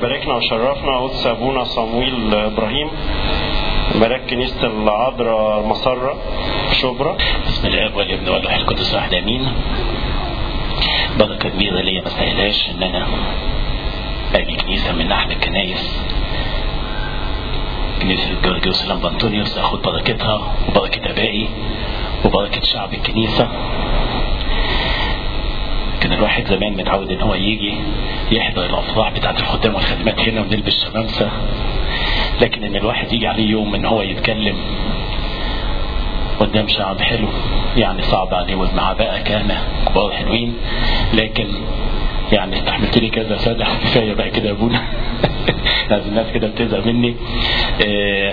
باركنا وشرفنا قدس ابونا صمويل ابراهيم ملاك كنيسه العذراء مسره شبرا بسم الاب والابن والروح القدس واحد امين بركه كبيره ليا ما استاهلهاش ان انا اجي كنيسه من احد الكنايس كنيسه جورجيوس لامب انطونيوس اخد بركتها وبركه ابائي وبركه شعب الكنيسه كان الواحد زمان متعود ان هو يجي يحضر الافراح بتاعت الخدام والخدمات هنا ونلبس شمامسه لكن ان الواحد يجي عليه يوم ان هو يتكلم قدام شعب حلو يعني صعب عليه ومع بقى كان كبار حلوين لكن يعني استحملت لي كذا سنة كفاية بقى كده يا ابونا لازم الناس كده بتزهق مني آه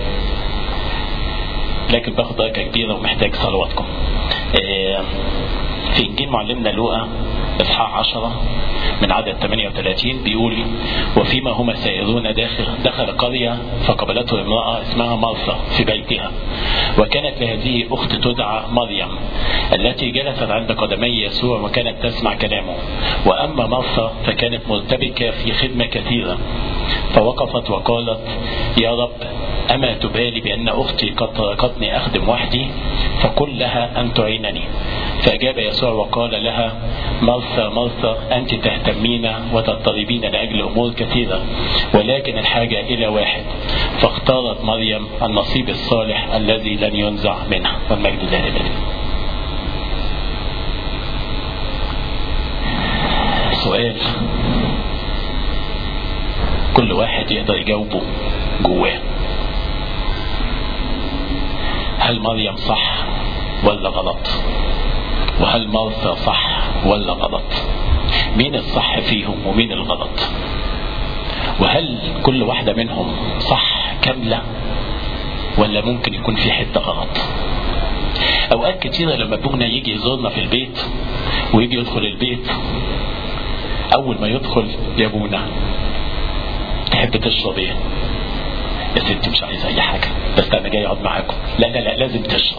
لكن باخد بركة كبيرة ومحتاج صلواتكم آه في انجيل معلمنا لوقا اصحاح 10 من عدد 38 بيقول وفيما هما سائرون داخل دخل قرية فقبلته امرأة اسمها مرثا في بيتها وكانت لهذه أخت تدعى مريم التي جلست عند قدمي يسوع وكانت تسمع كلامه وأما مرثا فكانت مرتبكة في خدمة كثيرة فوقفت وقالت يا رب أما تبالي بأن أختي قد تركتني أخدم وحدي فقل لها أن تعينني فأجاب يسوع وقال لها مرثا مرثا أنت تهتمين وتضطربين لأجل أمور كثيرة ولكن الحاجة إلى واحد فاختارت مريم النصيب الصالح الذي لن ينزع منها والمجد لله سؤال كل واحد يقدر يجاوبه جواه هل مريم صح ولا غلط وهل مرثا صح ولا غلط مين الصح فيهم ومين الغلط وهل كل واحدة منهم صح كاملة ولا ممكن يكون في حتة غلط اوقات كتيرة لما ابونا يجي يزورنا في البيت ويجي يدخل البيت اول ما يدخل يا ابونا تحب تشرب ايه يا ستي مش عايز اي حاجة بس انا جاي اقعد معاكم لا لا لا لازم تشرب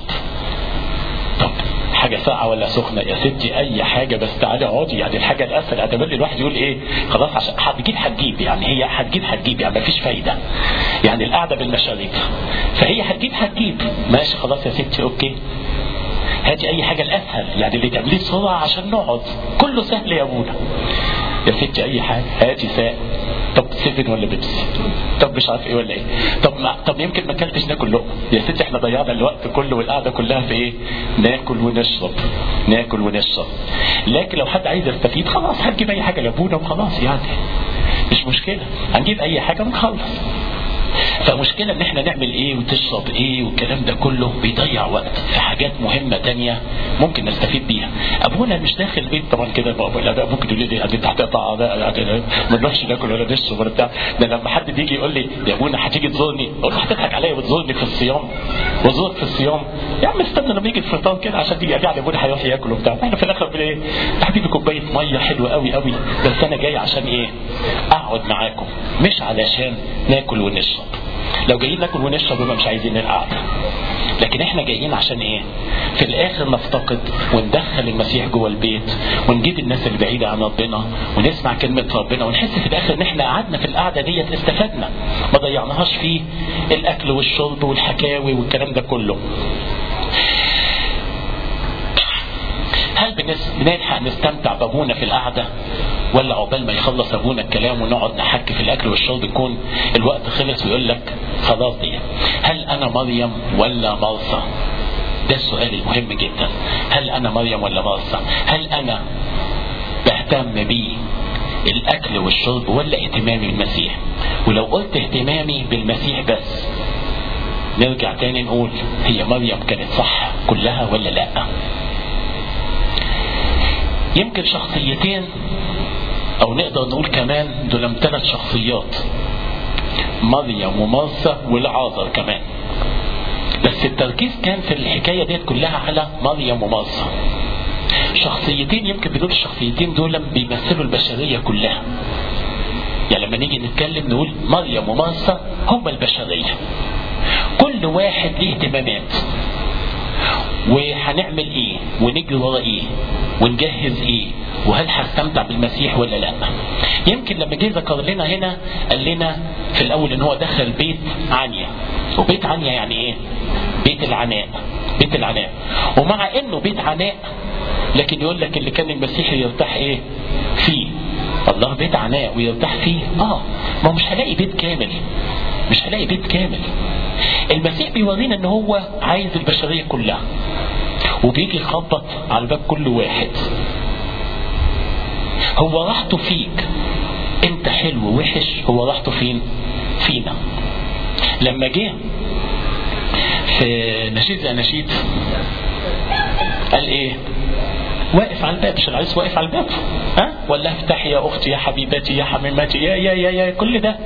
طب حاجة ساقعة ولا سخنة يا ستي أي حاجة بس تعالي اقعدي يعني الحاجة الأسهل أتمنى الواحد يقول إيه خلاص عشان هتجيب هتجيب يعني هي هتجيب هتجيب يعني مفيش فايدة يعني القعدة بالمشاريب فهي هتجيب هتجيب ماشي خلاص يا ستي أوكي هاتي أي حاجة الأسهل يعني اللي تعمليه بسرعة عشان نقعد كله سهل يا أبونا يا ستي أي حاجة هاتي ساق طب سيفن ولا بيبسي طب مش عارف ايه ولا ايه طب ما طب يمكن ما اكلتش ناكل لقمه يا ستي احنا ضيعنا الوقت كله والقعده كلها في ايه ناكل ونشرب ناكل ونشرب لكن لو حد عايز يستفيد خلاص هنجيب اي حاجه لابونا وخلاص يعني مش مشكله هنجيب اي حاجه ونخلص فمشكلة ان احنا نعمل ايه وتشرب ايه والكلام ده كله بيضيع وقت في حاجات مهمة تانية ممكن نستفيد بيها ابونا مش داخل البيت طبعا كده لا ممكن يقول لي يعني انت هتقطع يعني ما نروحش ناكل ولا نشرب ولا بتاع ده لما حد بيجي يقول لي يا ابونا هتيجي تزورني اقول له هتضحك عليا وتزورني في الصيام وزورك في الصيام يا عم استنى لما يجي الفطار كده عشان تيجي يعني ابونا هيروح ياكل وبتاع احنا في الاخر بن ايه حبيبي كوبايه ميه حلوه قوي قوي بس انا جاي عشان ايه اقعد معاكم مش علشان ناكل ونشرب لو جايين ناكل ونشرب يبقى مش عايزين القعده لكن احنا جايين عشان ايه في الاخر نفتقد وندخل المسيح جوه البيت ونجيب الناس اللي بعيده عن ربنا ونسمع كلمه ربنا ونحس في الاخر ان احنا قعدنا في القعده ديت استفدنا ما ضيعناهاش في الاكل والشرب والحكاوي والكلام ده كله هل بنلحق نستمتع بابونا في القعده ولا عقبال ما يخلص ابونا الكلام ونقعد نحكي في الاكل والشرب يكون الوقت خلص ويقول لك خلاص دي هل انا مريم ولا مرثا ده السؤال المهم جدا هل انا مريم ولا مرثا هل انا بهتم بيه الاكل والشرب ولا اهتمامي بالمسيح ولو قلت اهتمامي بالمسيح بس نرجع تاني نقول هي مريم كانت صح كلها ولا لا يمكن شخصيتين او نقدر نقول كمان دول ثلاث شخصيات مريم ومرثا والعازر كمان بس التركيز كان في الحكايه ديت كلها على مريم ومرثا شخصيتين يمكن بدول الشخصيتين دول بيمثلوا البشريه كلها يعني لما نيجي نتكلم نقول مريم ومرثا هم البشريه كل واحد ليه اهتمامات وهنعمل ايه ونجري ورا ايه ونجهز ايه وهل هستمتع بالمسيح ولا لا يمكن لما جه ذكر لنا هنا قال لنا في الاول ان هو دخل بيت عنيا وبيت عنيا يعني ايه بيت العناء بيت العناء ومع انه بيت عناء لكن يقول لك اللي كان المسيح يرتاح ايه فيه الله بيت عناء ويرتاح فيه اه ما هو مش هلاقي بيت كامل مش هلاقي بيت كامل المسيح بيورينا ان هو عايز البشريه كلها وبيجي يخبط على باب كل واحد هو راحته فيك انت حلو وحش هو راحته فين فينا لما جه في نشيد اناشيد قال ايه واقف على الباب مش العريس واقف على الباب ها ولا افتحي يا اختي يا حبيبتي يا حميمتي يا يا يا يا كل ده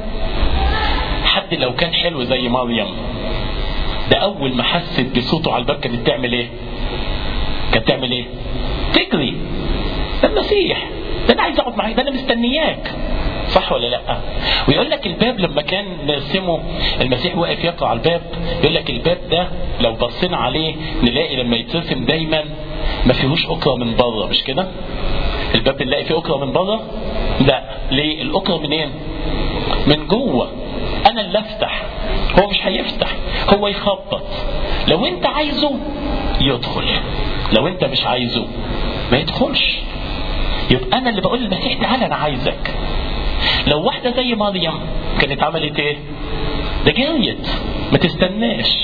حد لو كان حلو زي مريم ده اول ما حست بصوته على الباب كانت تعمل ايه كانت تعمل ايه تجري ده المسيح ده انا عايز اقعد معاك ده انا مستنياك صح ولا لا ويقول لك الباب لما كان نرسمه المسيح واقف يقرا على الباب يقول لك الباب ده لو بصينا عليه نلاقي لما يترسم دايما ما فيهوش اكره من بره مش كده الباب بنلاقي فيه اكره من بره لا ليه الاكره منين من جوه انا اللي افتح هو مش هيفتح هو يخبط لو انت عايزه يدخل لو انت مش عايزه ما يدخلش يبقى انا اللي بقول للمسيح تعالى انا عايزك لو واحده زي مريم كانت عملت ايه ده جريت ما تستناش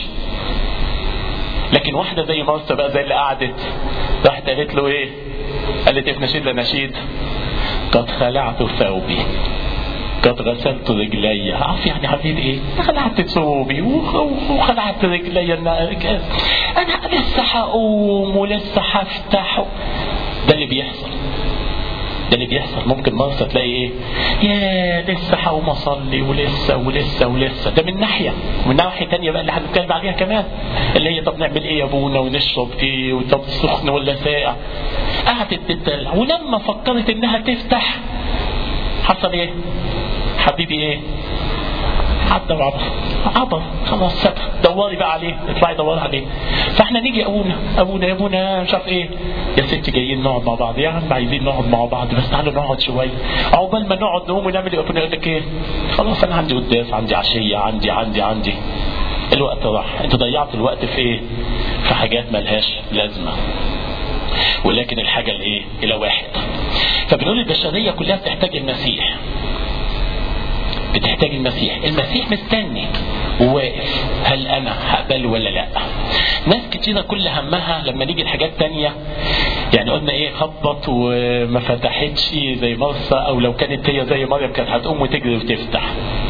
لكن واحده زي مرسى بقى زي اللي قعدت راحت قالت له ايه قالت ايه في نشيد لنشيد قد خلعت ثوبي قد غسلت رجلي عارف يعني حبيبي ايه خلعت ثوبي وخلعت رجلي انا انا لسه هقوم ولسه هفتح ده اللي بيحصل ده اللي بيحصل ممكن مرسى تلاقي ايه يا لسه هقوم اصلي ولسه ولسه ولسه ده من ناحيه ومن ناحيه تانية بقى اللي هنتكلم عليها كمان اللي هي طب نعمل ايه يا ابونا ونشرب ايه وطب سخن ولا ساقع قعدت تتدلع ولما فكرت انها تفتح حصل ايه حبيبي ايه عدى وعبر عبر خلاص سابها دوري بقى عليه اطلعي دوري عليه فاحنا نيجي ابونا ابونا يا ابونا مش عارف ايه يا ستي جايين نقعد مع بعض يا عم عايزين نقعد مع بعض بس تعالوا نقعد شويه عقبال ما نقعد نقوم ونعمل ايه ابونا يقول لك ايه خلاص انا عندي قداس عندي عشيه عندي عندي عندي الوقت راح انت ضيعت الوقت في ايه في حاجات ملهاش لازمه ولكن الحاجه الايه الى واحد فبنقول البشريه كلها بتحتاج المسيح بتحتاج المسيح المسيح مستني وواقف هل انا هقبله ولا لا ناس كتيرة كل همها لما نيجي الحاجات تانية يعني قلنا ايه خبط وما فتحتش زي مرسى او لو كانت هي زي مريم كانت هتقوم وتجري وتفتح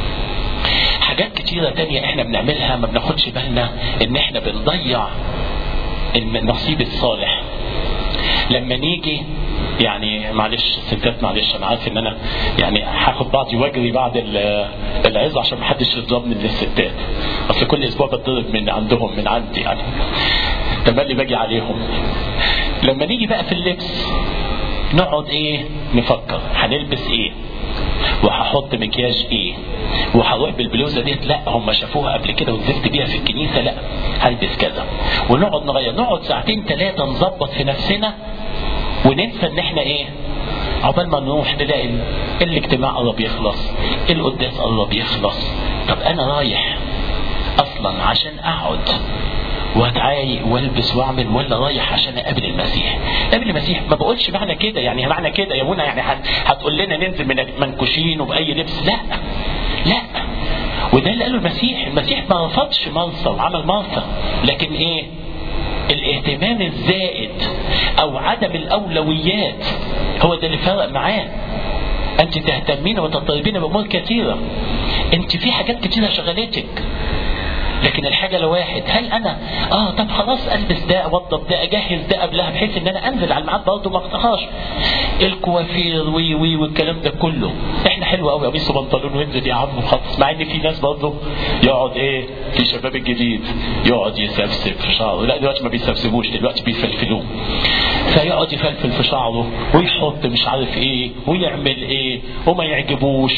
حاجات كتيرة تانية احنا بنعملها ما بناخدش بالنا ان احنا بنضيع النصيب الصالح لما نيجي يعني معلش ستات معلش انا عارف ان انا يعني هاخد بعضي واجري بعد العظه عشان محدش يضربني من الستات اصل كل اسبوع بتضرب من عندهم من عندي يعني تملي باجي عليهم لما نيجي بقى في اللبس نقعد ايه نفكر هنلبس ايه وهحط مكياج ايه وهروح بالبلوزه ديت لا هم شافوها قبل كده ونزلت بيها في الكنيسه لا هلبس كذا ونقعد نغير نقعد ساعتين ثلاثه نظبط في نفسنا وننسى ان احنا ايه عقبال ما نروح نلاقي الاجتماع قرب يخلص القداس قرب يخلص طب انا رايح اصلا عشان اقعد واتعايق والبس واعمل ولا رايح عشان اقابل المسيح قابل المسيح ما بقولش معنى كده يعني معنى كده يا منى يعني هتقول لنا ننزل من منكوشين وباي لبس لا لا وده اللي قاله المسيح المسيح ما رفضش مرسى وعمل مرسى لكن ايه الاهتمام الزائد او عدم الاولويات هو ده اللي فرق معاه انت تهتمين وتطلبين بامور كثيره انت في حاجات كثيره شغلتك لكن الحاجة لواحد هل أنا آه طب خلاص ألبس ده أوضب ده أجهز ده قبلها بحيث إن أنا أنزل على الميعاد برضه ما أقطعهاش الكوافير وي وي والكلام ده كله إحنا حلو قوي قميص وبنطلون وانزل يا عم وخلص مع إن في ناس برضه يقعد إيه في شباب الجديد يقعد يسفسف في شعره لا دلوقتي ما بيسفسفوش دلوقتي بيفلفلوه فيقعد يفلفل في شعره ويحط مش عارف إيه ويعمل إيه وما يعجبوش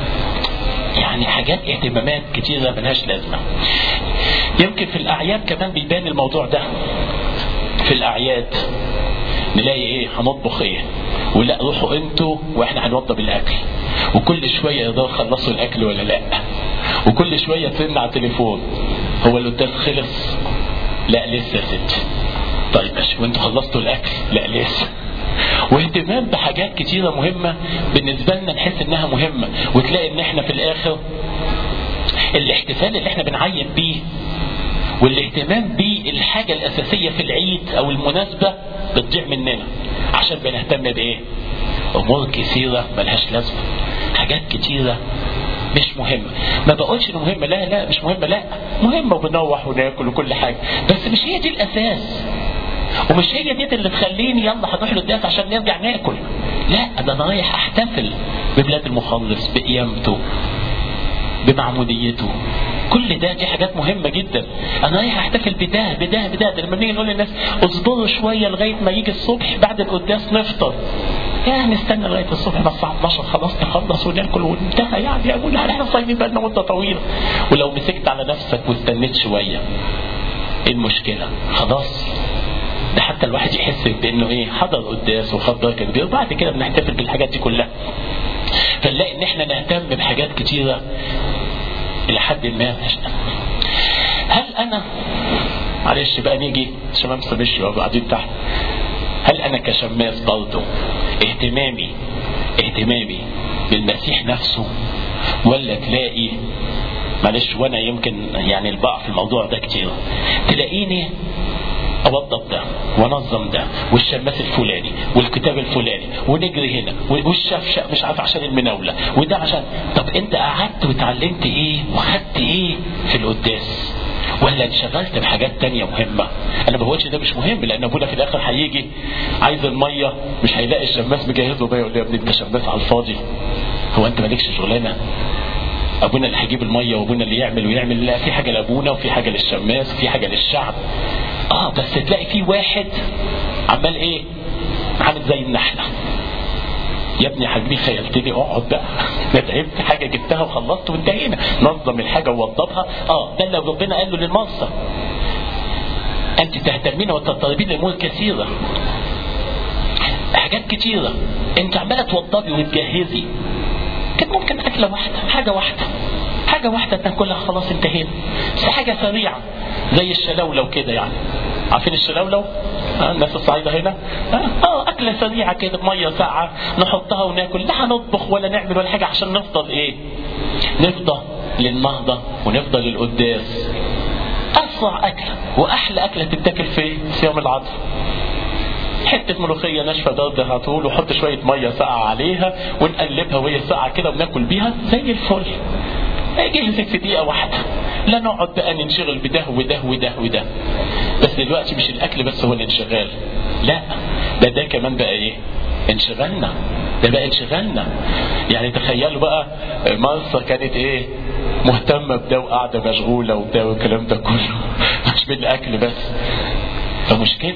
يعني حاجات اهتمامات كتيرة ملهاش لازمة يمكن في الأعياد كمان بيبان الموضوع ده في الأعياد نلاقي ايه هنطبخ ايه ولا روحوا انتوا واحنا هنوضب الاكل وكل شويه يقدروا يخلصوا الاكل ولا لا وكل شويه ترن على التليفون هو القداس خلص لا لسه يا ستي طيب ماشي وانتوا خلصتوا الاكل لا لسه واهتمام بحاجات كتيره مهمه بالنسبه لنا نحس انها مهمه وتلاقي ان احنا في الاخر الاحتفال اللي احنا بنعيد بيه والاهتمام بالحاجة الأساسية في العيد أو المناسبة بتضيع مننا عشان بنهتم بإيه؟ أمور كثيرة ملهاش لازمة حاجات كتيرة مش مهمة ما بقولش انه مهمة لا لا مش مهمة لا مهمة وبنروح وناكل وكل حاجة بس مش هي دي الأساس ومش هي دي اللي تخليني يلا هنروح للداس عشان نرجع ناكل لا ده انا رايح احتفل ببلاد المخلص بقيامته بمعموديته كل ده دي حاجات مهمه جدا انا رايح احتفل بده بده بده ده لما بنيجي نقول للناس اصبروا شويه لغايه ما يجي الصبح بعد القداس نفطر يعني نستنى لغايه الصبح بس الساعه 12 خلاص نخلص وناكل وانتهى يعني يا ابونا احنا صايمين بقالنا مده طويله ولو مسكت على نفسك واستنيت شويه ايه المشكله خلاص ده حتى الواحد يحس بانه ايه حضر قداس وخد بركه كبيره وبعد كده بنحتفل بالحاجات دي كلها فنلاقي ان احنا نهتم بحاجات كتيره الى حد ما هل انا معلش بقى نيجي شمامسه مشي وقاعدين تحت هل انا كشماس برضه اهتمامي اهتمامي بالمسيح نفسه ولا تلاقي معلش وانا يمكن يعني البقع في الموضوع ده كتير تلاقيني اوضب ده وانظم ده والشماس الفلاني والكتاب الفلاني ونجري هنا والشفشق مش عارف عشان المناوله وده عشان طب انت قعدت وتعلمت ايه وخدت ايه في القداس ولا انشغلت بحاجات تانية مهمة انا ما بقولش ده مش مهم لان ابونا في الاخر هيجي عايز المية مش هيلاقي الشماس مجهز له مية يقول له يا ابني انت شماس على الفاضي هو انت مالكش شغلانة ابونا اللي هيجيب الميه وابونا اللي يعمل ويعمل لا في حاجه لابونا وفي حاجه للشماس وفي حاجه للشعب اه بس تلاقي في واحد عمال ايه عامل زي النحله يا ابني حبيبي خيلتني اقعد بقى انا تعبت حاجه جبتها وخلصت وانتهينا نظم الحاجه ووضبها اه ده اللي ربنا قال له للمنصه انت تهتمين وتطلبين الامور كثيره حاجات كتيره انت عماله توضبي وتجهزي كان ممكن أكلة واحدة حاجة واحدة حاجة واحدة تاكلها خلاص انتهينا بس حاجة سريعة زي الشلولو كده يعني عارفين الشلولو؟ آه الناس الصعيدة هنا آه, اه أكلة سريعة كده بمية ساقعة نحطها وناكل لا هنطبخ ولا نعمل ولا حاجة عشان نفضل إيه؟ نفضل للنهضة ونفضل للقداس أسرع أكلة وأحلى أكلة تتاكل في في يوم العصر حته ملوخيه ناشفه ضرب على طول وحط شويه ميه ساقعه عليها ونقلبها وهي ساقعه كده وناكل بيها زي الفل جهزت في دقيقه واحده لا نقعد بقى ننشغل بده وده وده وده بس دلوقتي مش الاكل بس هو الانشغال لا ده ده كمان بقى ايه انشغلنا ده بقى انشغلنا يعني تخيلوا بقى مصر كانت ايه مهتمة بده وقاعدة مشغولة وبده والكلام ده كله مش بالاكل بس فمشكلة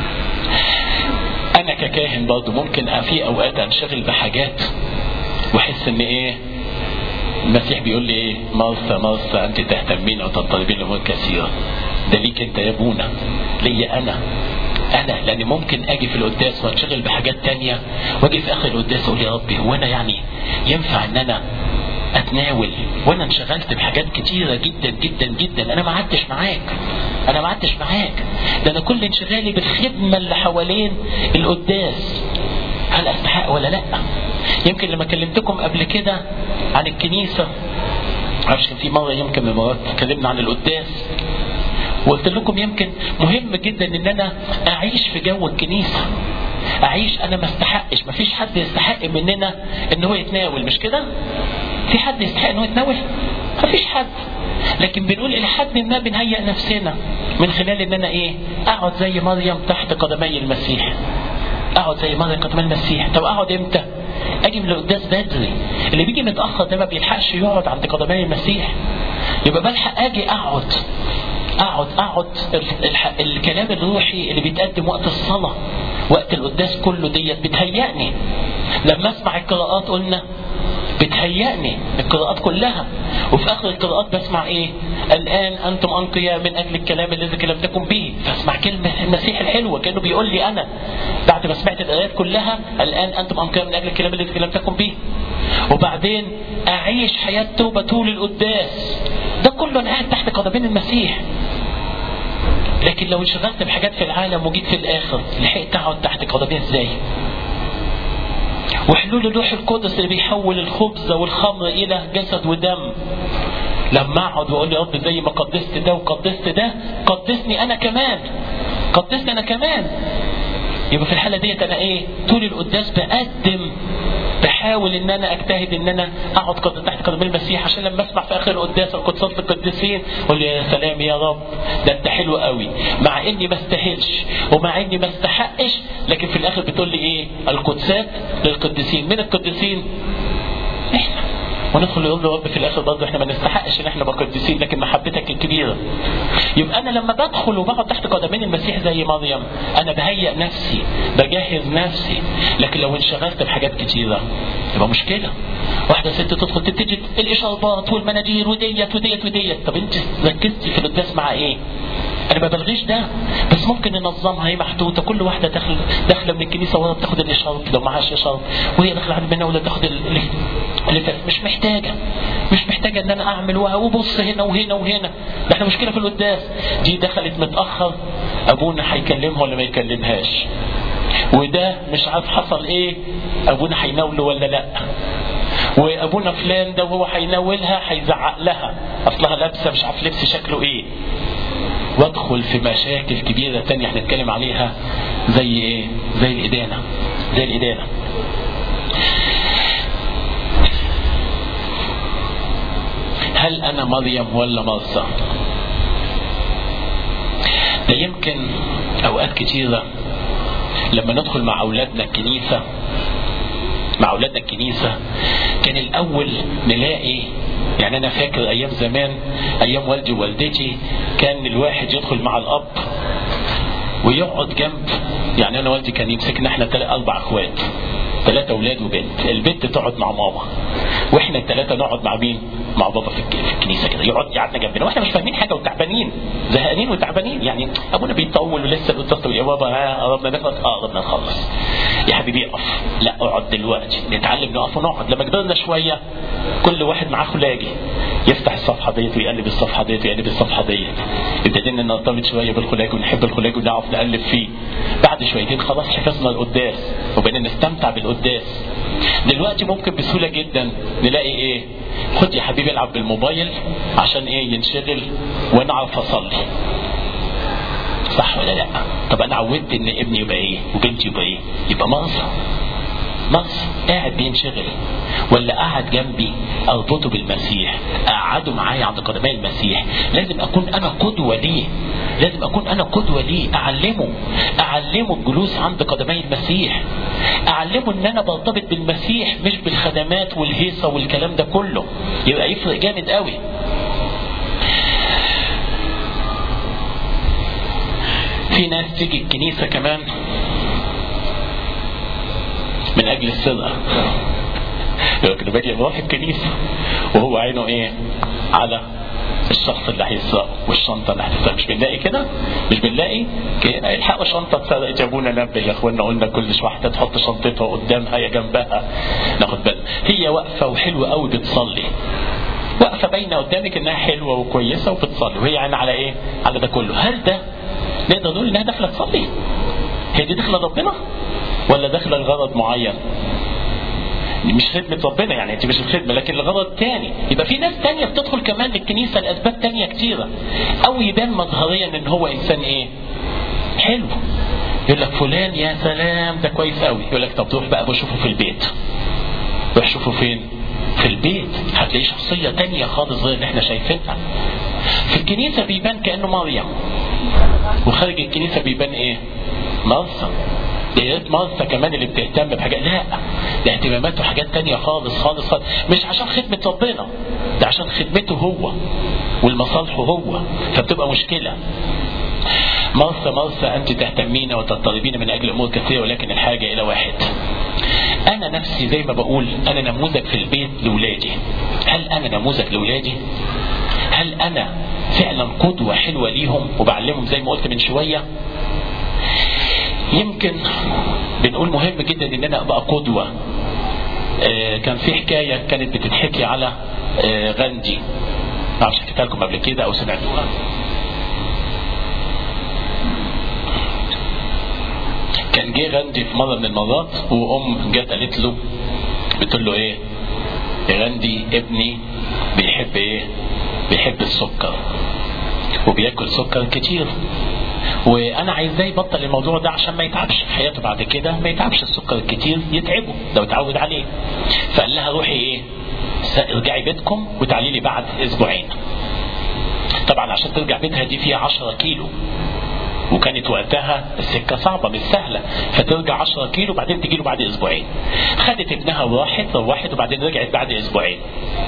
انا ككاهن برضه ممكن في اوقات انشغل بحاجات واحس ان ايه المسيح بيقول لي ايه مرثى مرثى انت تهتمين وتطلبين الامور كثيره ده ليك انت يا ابونا ليا انا انا لان ممكن اجي في القداس وانشغل بحاجات تانية واجي في اخر القداس اقول يا ربي هو انا يعني ينفع ان انا اتناول وانا انشغلت بحاجات كتيره جدا جدا جدا انا ما قعدتش معاك انا ما قعدتش معاك ده انا كل انشغالي بالخدمه اللي حوالين القداس هل استحق ولا لا يمكن لما كلمتكم قبل كده عن الكنيسه معرفش كان في مره يمكن من مرات اتكلمنا عن القداس وقلت لكم يمكن مهم جدا ان انا اعيش في جو الكنيسه اعيش انا ما استحقش ما فيش حد يستحق مننا ان هو يتناول مش كده في حد يستحق ان هو يتناول ما فيش حد لكن بنقول الى حد ما بنهيئ نفسنا من خلال ان انا ايه اقعد زي مريم تحت قدمي المسيح اقعد زي مريم قدمي المسيح طب اقعد امتى اجي من القداس بدري اللي بيجي متاخر ده ما بيلحقش يقعد عند قدمي المسيح يبقى بلحق اجي اقعد اقعد اقعد الكلام الروحي اللي بيتقدم وقت الصلاه وقت القداس كله ديت بتهيأني لما اسمع القراءات قلنا بتهيئني القراءات كلها وفي اخر القراءات بسمع ايه الان انتم انقياء من اجل الكلام الذي كلمتكم به فاسمع كلمه المسيح الحلوه كانه بيقول لي انا بعد ما سمعت الايات كلها الان انتم انقياء من اجل الكلام الذي كلمتكم به وبعدين اعيش حياه توبه طول القداس ده كله انا قاعد تحت قدمين المسيح لكن لو انشغلت بحاجات في العالم وجيت في الاخر لحقت اقعد تحت قدميه ازاي وحلول الروح القدس اللي بيحول الخبز والخمر الى جسد ودم لما اقعد واقول يا رب زي ما قدست ده وقدست ده قدسني انا كمان قدسني انا كمان يبقى في الحاله ديت انا ايه طول القداس بقدم بحاول ان انا اجتهد ان انا اقعد قد تحت قدمي المسيح عشان لما اسمع في اخر القداس القدسات القديسين اقول يا سلام يا رب ده انت حلو قوي مع اني ما استاهلش ومع اني ما استحقش لكن في الاخر بتقول لي ايه القدسات للقديسين من القديسين احنا وندخل يقول له رب في الاخر برضه احنا ما نستحقش ان احنا نبقى قديسين لكن محبتك الكبيره. يبقى انا لما بدخل وبقعد تحت قدمين المسيح زي مريم انا بهيئ نفسي بجهز نفسي لكن لو انشغلت بحاجات كتيره يبقى مشكله. واحده ست تدخل تبتدي الاشارات والمناديل وديت وديت وديت طب انت ركزتي في القداس مع ايه؟ انا ما بلغيش ده بس ممكن ننظمها هي محدوده كل واحده داخل داخله من الكنيسه ولا بتاخد الاشاره لو معهاش اشاره وهي داخله عند منها ولا تاخد اللي مش محتاجه مش محتاجه ان انا اعمل وابص هنا وهنا وهنا ده احنا مشكله في القداس دي دخلت متاخر ابونا هيكلمها ولا ما يكلمهاش وده مش عارف حصل ايه ابونا هيناوله ولا لا وابونا فلان ده وهو هيناولها هيزعق لها اصلها لابسه مش عارف لبس شكله ايه وادخل في مشاكل كبيرة تانية هنتكلم عليها زي ايه زي الإدانة زي الإدانة هل أنا مريم ولا مرسى ده يمكن أوقات كتيرة لما ندخل مع أولادنا الكنيسة مع أولادنا الكنيسة كان الأول نلاقي يعني أنا فاكر أيام زمان أيام والدي ووالدتي كان الواحد يدخل مع الأب ويقعد جنب يعني أنا والدي كان يمسكنا إحنا تل- أربع إخوات ثلاثة أولاد وبنت البنت تقعد مع ماما وإحنا الثلاثة نقعد مع مين؟ مع بابا في الك- في الكنيسة كده يقعد يقعدنا جنبنا وإحنا مش فاهمين حاجة وتعبانين زهقانين وتعبانين يعني أبونا بيطول ولسه القداس طويل يا بابا ها قربنا نخلص اه قربنا نخلص يا حبيبي اقف لا اقعد دلوقتي نتعلم نقف ونقعد لما كبرنا شويه كل واحد معاه خلاجي يفتح الصفحه ديت ويقلب الصفحه ديت ويقلب الصفحه ديت ابتدينا نرتبط شويه بالخلاج ونحب الخلاج ونعرف نقلب فيه بعد شويتين خلاص حفظنا القداس وبقينا نستمتع بالقداس دلوقتي ممكن بسهوله جدا نلاقي ايه خد يا حبيبي العب بالموبايل عشان ايه ينشغل وانا اعرف اصلي صح ولا لا طب انا عودت ان ابني يبقى ايه وبنتي يبقى ايه يبقى مغصى مغصى قاعد بينشغل ولا قاعد جنبي اربطه بالمسيح اقعده معايا عند قدمي المسيح لازم اكون انا قدوه ليه لازم اكون انا قدوه ليه اعلمه اعلمه الجلوس عند قدمي المسيح اعلمه ان انا برتبط بالمسيح مش بالخدمات والهيصه والكلام ده كله يبقى يفرق جامد قوي في ناس تيجي الكنيسة كمان من أجل السرقة لكن باجي بروح الكنيسة وهو عينه إيه على الشخص اللي هيسرقه والشنطة اللي هتسرق مش بنلاقي كده مش بنلاقي كده الحقوا شنطة اتسرقت جابونا نبه يا اخوانا قلنا كل واحدة تحط شنطتها قدامها يا جنبها ناخد بالنا هي واقفة وحلوة قوي بتصلي واقفة باينة قدامك انها حلوة وكويسة وبتصلي وهي عين على ايه على ده كله هل ده نقدر نقول انها داخله تصلي هي دي داخله ربنا ولا داخله لغرض معين مش خدمة ربنا يعني انت مش الخدمة لكن لغرض تاني يبقى في ناس تانية بتدخل كمان للكنيسة لأسباب تانية كتيرة أو يبان مظهريا إن هو إنسان إيه؟ حلو يقول لك فلان يا سلام ده كويس قوي يقول لك طب روح بقى بشوفه في البيت روح شوفه فين؟ في البيت هتلاقيه شخصية تانية خالص غير اللي احنا شايفينها في الكنيسة بيبان كأنه مريم وخارج الكنيسة بيبان ايه مرسى ده يا ريت مرسى كمان اللي بتهتم بحاجات لا ده اهتماماته حاجات تانية خالص خالص خالص مش عشان خدمة ربنا ده عشان خدمته هو والمصالحه هو فبتبقى مشكلة مرثى مرثى أنت تهتمين وتضطربين من أجل أمور كثيرة ولكن الحاجة إلى واحد أنا نفسي زي ما بقول أنا نموذج في البيت لولادي هل أنا نموذج لولادي هل أنا فعلا قدوة حلوة ليهم وبعلمهم زي ما قلت من شوية يمكن بنقول مهم جدا ان انا ابقى قدوة آه كان في حكاية كانت بتتحكي على آه غاندي ما اعرفش حكيتها لكم قبل كده او سمعتوها كان جه غاندي في مرة من المرات وام جت قالت له بتقول له ايه يا غاندي ابني بيحب ايه بيحب السكر وبياكل سكر كتير وانا عايزاه يبطل الموضوع ده عشان ما يتعبش في حياته بعد كده ما يتعبش السكر الكتير يتعبه لو اتعود عليه فقال لها روحي ايه ارجعي بيتكم وتعالي لي بعد اسبوعين طبعا عشان ترجع بيتها دي فيها 10 كيلو وكانت وقتها السكه صعبه مش سهله فترجع 10 كيلو بعدين تجي له بعد اسبوعين خدت ابنها وراحت روحت وبعدين رجعت بعد اسبوعين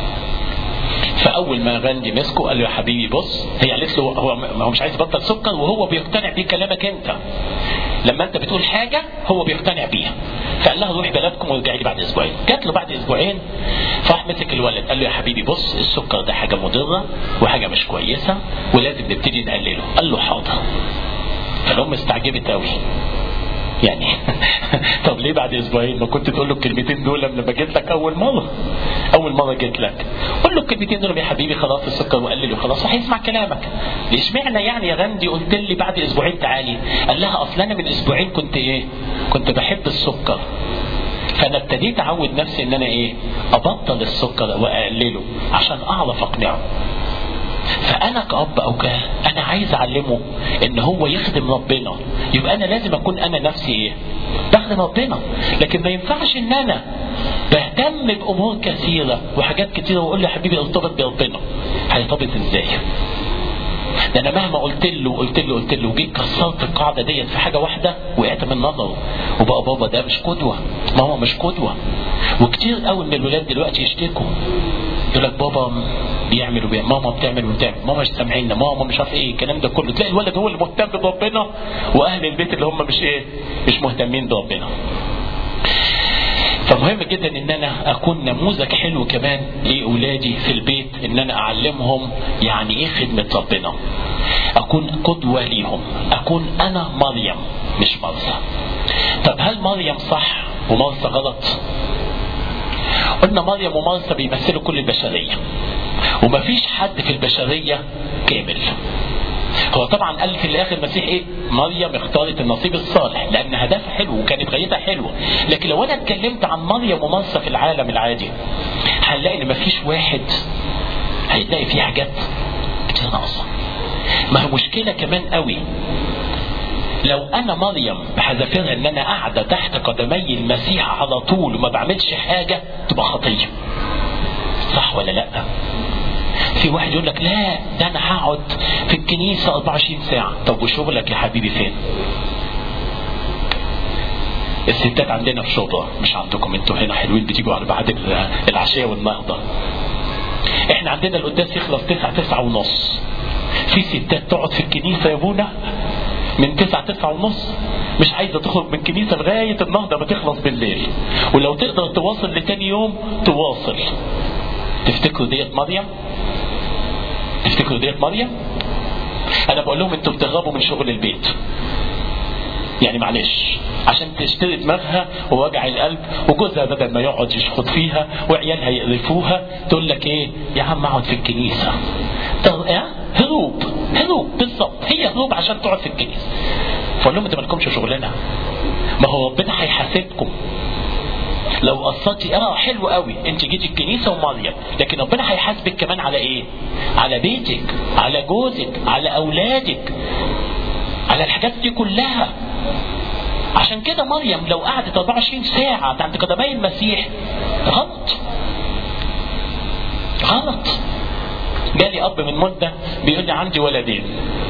فاول ما غاندي مسكه قال له يا حبيبي بص هي قالت له هو هو مش عايز يبطل سكر وهو بيقتنع بكلامك انت لما انت بتقول حاجه هو بيقتنع بيها فقال لها روحي بلدكم وارجعي لي بعد اسبوعين جات له بعد اسبوعين فراح مسك الولد قال له يا حبيبي بص السكر ده حاجه مضره وحاجه مش كويسه ولازم نبتدي نقلله قال له حاضر فالام استعجبت قوي يعني طب ليه بعد اسبوعين ما كنت تقول له الكلمتين دول لما جيت لك اول مره اول مره جيت لك قول له الكلمتين دول يا حبيبي خلاص السكر وقلل وخلاص وهيسمع كلامك ليش معنى يعني يا غندي قلت لي بعد اسبوعين تعالي قال لها اصل انا من اسبوعين كنت ايه كنت بحب السكر فانا ابتديت اعود نفسي ان انا ايه ابطل السكر واقلله عشان اعرف اقنعه فانا كاب او ك انا عايز اعلمه ان هو يخدم ربنا يبقى انا لازم اكون انا نفسي ايه بخدم ربنا لكن ما ينفعش ان انا بهتم بامور كثيره وحاجات كثيره واقول له يا حبيبي ارتبط بربنا هيرتبط ازاي ده انا مهما قلت له قلت له قلت له جيت كسرت القاعده ديت في حاجه واحده وقعت من نظره وبقى بابا ده مش قدوه ماما مش قدوه وكتير قوي من الولاد دلوقتي يشتكوا يقول لك بابا بيعمل وبيعمل ماما بتعمل وبتعمل ماما مش سامعيننا ماما مش عارف ايه الكلام ده كله تلاقي الولد هو اللي مهتم بربنا واهل البيت اللي هم مش ايه مش مهتمين بربنا فمهم جدا ان انا اكون نموذج حلو كمان لاولادي في البيت ان انا اعلمهم يعني ايه خدمه ربنا اكون قدوه ليهم اكون انا مريم مش مرثى طب هل مريم صح ومرثى غلط قلنا مريم ومرثى بيمثلوا كل البشريه ومفيش حد في البشريه كامل هو طبعا قال في الاخر المسيح ايه مريم اختارت النصيب الصالح لان هدفها حلو وكانت غايتها حلوه لكن لو انا اتكلمت عن مريم ومرثى في العالم العادي هنلاقي ان مفيش واحد هيلاقي فيه حاجات كتير ناقصه ما هي مشكله كمان قوي لو انا مريم بحذافيرها ان انا قاعده تحت قدمي المسيح على طول وما بعملش حاجه تبقى خطيه صح ولا لا في واحد يقول لك لا ده انا هقعد في الكنيسه 24 ساعه طب وشغلك يا حبيبي فين الستات عندنا في شبرا مش عندكم انتوا هنا حلوين بتيجوا على بعد العشاء والنهضه احنا عندنا القداس يخلص تسعة تسعة ونص في ستات تقعد في الكنيسه يا ابونا من تسعة تسعة ونص مش عايزة تخرج من الكنيسة لغاية النهضة ما تخلص بالليل ولو تقدر تواصل لتاني يوم تواصل تفتكروا ديت مريم تفتكروا ديت مريم انا بقول لهم انتوا بتهربوا من شغل البيت يعني معلش عشان تشتري دماغها ووجع القلب وجوزها بدل ما يقعد يشخط فيها وعيالها يقرفوها تقول لك ايه يا عم اقعد في الكنيسه طب ايه هروب هروب بالظبط هي هروب عشان تقعد في الكنيسه فقول لهم انتوا مالكمش شغلانه ما هو ربنا هيحاسبكم لو قصتي اه حلو قوي انت جيتي الكنيسه ومريم لكن ربنا هيحاسبك كمان على ايه على بيتك على جوزك على اولادك على الحاجات دي كلها عشان كده مريم لو قعدت 24 ساعة عند قدمي المسيح غلط غلط جالي أب من مدة بيقول لي عندي ولدين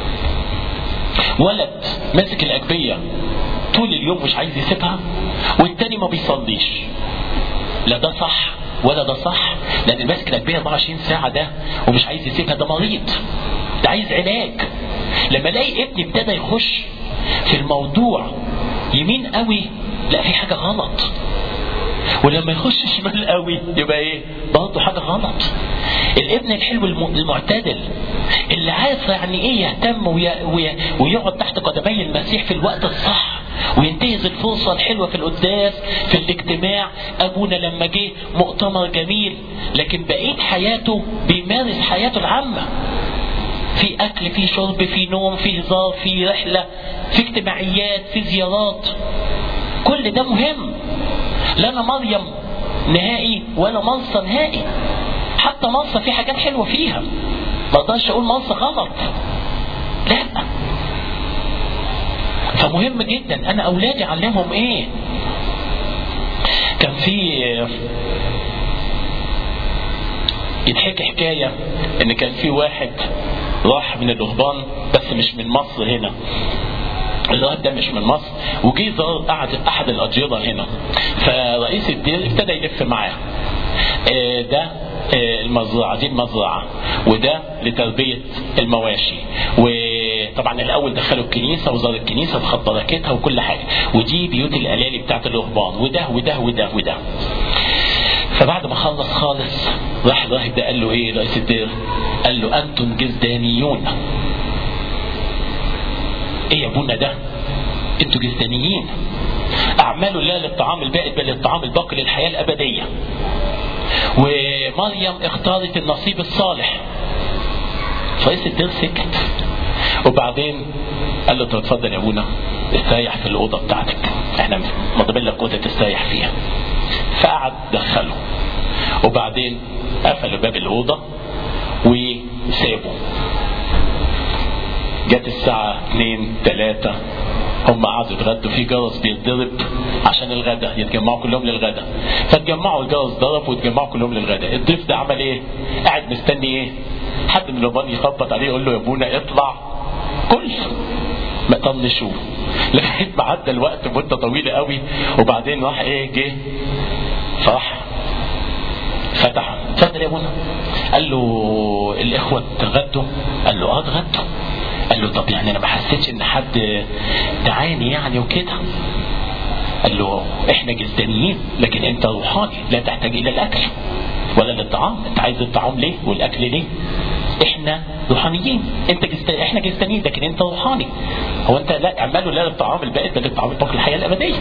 ولد ماسك الأجبية طول اليوم مش عايز يسيبها والتاني ما بيصليش لا ده صح ولا ده صح لان ماسك الأجبية 24 ساعة ده ومش عايز يسيبها ده مريض ده عايز علاج لما الاقي ابني ابتدى يخش في الموضوع يمين قوي لا في حاجه غلط ولما يخش شمال قوي يبقى ايه برضه حاجه غلط الابن الحلو الم- المعتدل اللي عارف يعني ايه يهتم وي... وي... ويقعد تحت قدمي المسيح في الوقت الصح وينتهز الفرصة الحلوة في القداس في الاجتماع أبونا لما جه مؤتمر جميل لكن بقية حياته بيمارس حياته العامة في أكل في شرب في نوم في هزار في رحلة في اجتماعيات في زيارات كل ده مهم لا أنا مريم نهائي ولا منصة نهائي حتى منصة في حاجات حلوة فيها ما اقدرش اقول منصة غلط لا فمهم جدا انا اولادي اعلمهم ايه كان في يتحكي حكاية ان كان في واحد راح من الرهبان بس مش من مصر هنا الراهب ده مش من مصر وجي زار قعد احد الاجيره هنا فرئيس الدير ابتدى يلف معاه آه، ده آه، المزرعه دي المزرعه وده لتربيه المواشي وطبعا الاول دخلوا الكنيسه وزار الكنيسه بخط بركتها وكل حاجه ودي بيوت الالالي بتاعت الرهبان وده وده وده وده فبعد ما خلص خالص راح الراهب ده قال له ايه رئيس الدير قال له انتم جزدانيون ايه يا ابونا ده انتوا جزدانيين اعمالوا لا للطعام البائد بل للطعام الباقي للحياه الابديه ومريم اختارت النصيب الصالح رئيس الدير سكت وبعدين قال له طب اتفضل يا ابونا استريح في الاوضه بتاعتك احنا مضبين لك اوضه تستريح فيها فقعد دخله وبعدين قفلوا باب الاوضه وسابوا جت الساعة 2 3 هم قعدوا يتغدوا في جرس بيتضرب عشان الغدا يتجمعوا كلهم للغدا فتجمعوا الجرس ضرب وتجمعوا كلهم للغدا الضيف ده عمل ايه؟ قاعد مستني ايه؟ حد من الرهبان يخبط عليه يقول له يا ابونا اطلع كل ما طنشوه لغايه ما عدى الوقت مده طويله قوي وبعدين راح ايه جه فراح فتح اتفضل يا ابونا قال له الاخوه اتغدوا قال له اه اتغدوا قال له طب يعني انا ما حسيتش ان حد دعاني يعني وكده قال له احنا جسدانيين لكن انت روحاني لا تحتاج الى الاكل ولا للطعام انت عايز الطعام ليه والاكل ليه احنا روحانيين انت جست... احنا جسدانيين لكن انت روحاني هو انت لا اعملوا لا للطعام البائد بل للطعام الباقي الحياه الابديه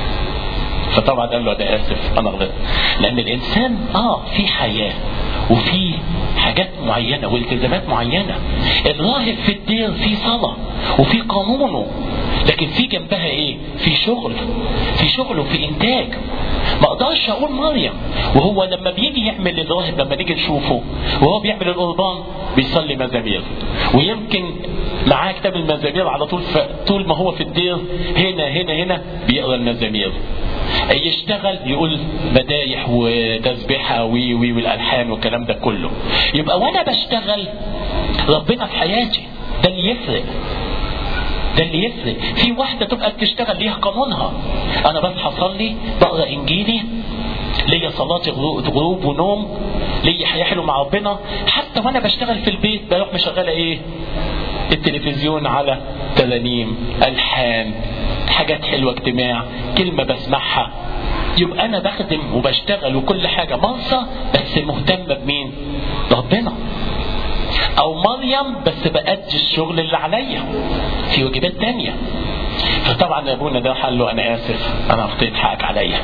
فطبعا قال له انا اسف انا غلطت لان الانسان اه في حياه وفي حاجات معينه والتزامات معينه الراهب في الدير في صلاه وفي قانونه لكن في جنبها ايه في شغل في شغل وفي انتاج ما اقدرش اقول مريم وهو لما بيجي يعمل الراهب لما نيجي نشوفه وهو بيعمل القربان بيصلي مزامير ويمكن معاه كتاب المزامير على طول ف... طول ما هو في الدير هنا هنا هنا بيقرا المزامير يشتغل يقول مدايح وتسبيحه وي وي والالحان والكلام ده كله يبقى وانا بشتغل ربنا في حياتي ده اللي يفرق ده اللي يفرق في واحده تبقى بتشتغل ليها قانونها انا بصحى اصلي بقرا انجيلي ليا صلاة غروب ونوم ليا حياة حلوة مع ربنا حتى وانا بشتغل في البيت بروح مشغلة ايه التلفزيون على ترانيم الحان حاجات حلوة اجتماع كلمة بسمعها يبقى انا بخدم وبشتغل وكل حاجة منصة بس مهتمة بمين ربنا او مريم بس بأدي الشغل اللي عليا في واجبات تانية فطبعا ابونا ده قال له انا اسف انا اخطيت حقك عليا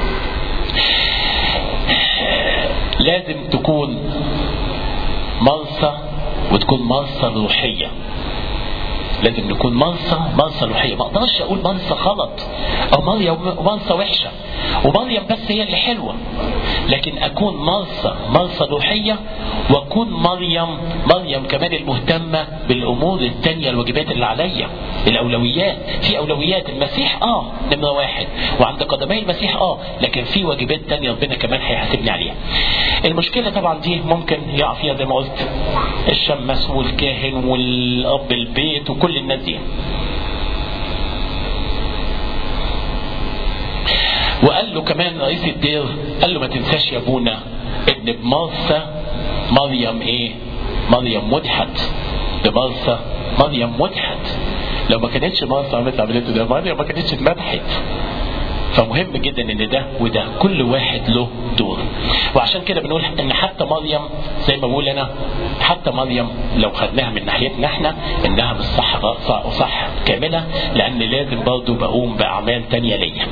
لازم تكون مرصة وتكون مرصة روحية لازم نكون مرصة مرصة روحية ما اقدرش اقول مرصة غلط او مريم مرصة وحشة ومريم بس هي اللي حلوة لكن اكون مرصة مرصة روحية واكون مريم مريم كمان المهتمة بالامور التانية الواجبات اللي عليا الاولويات في اولويات المسيح اه نمرة واحد وعند قدمي المسيح اه لكن في واجبات تانية ربنا كمان هيحاسبني عليها المشكلة طبعا دي ممكن يقع فيها زي ما قلت الشمس والكاهن والاب البيت وكل الناس دي وقال له كمان رئيس الدير قال له ما تنساش يا ابونا ان بمرسى مريم ايه مريم مدحت بمرسى مريم مدحت لو ما كانتش مرسى عملت عملته ده مريم ما كانتش اتمدحت فمهم جدا ان ده وده كل واحد له دور وعشان كده بنقول ان حتى مريم زي ما بقول انا حتى مريم لو خدناها من ناحيتنا احنا انها مش صح صح, صح كامله لان لازم برضه بقوم باعمال تانية ليا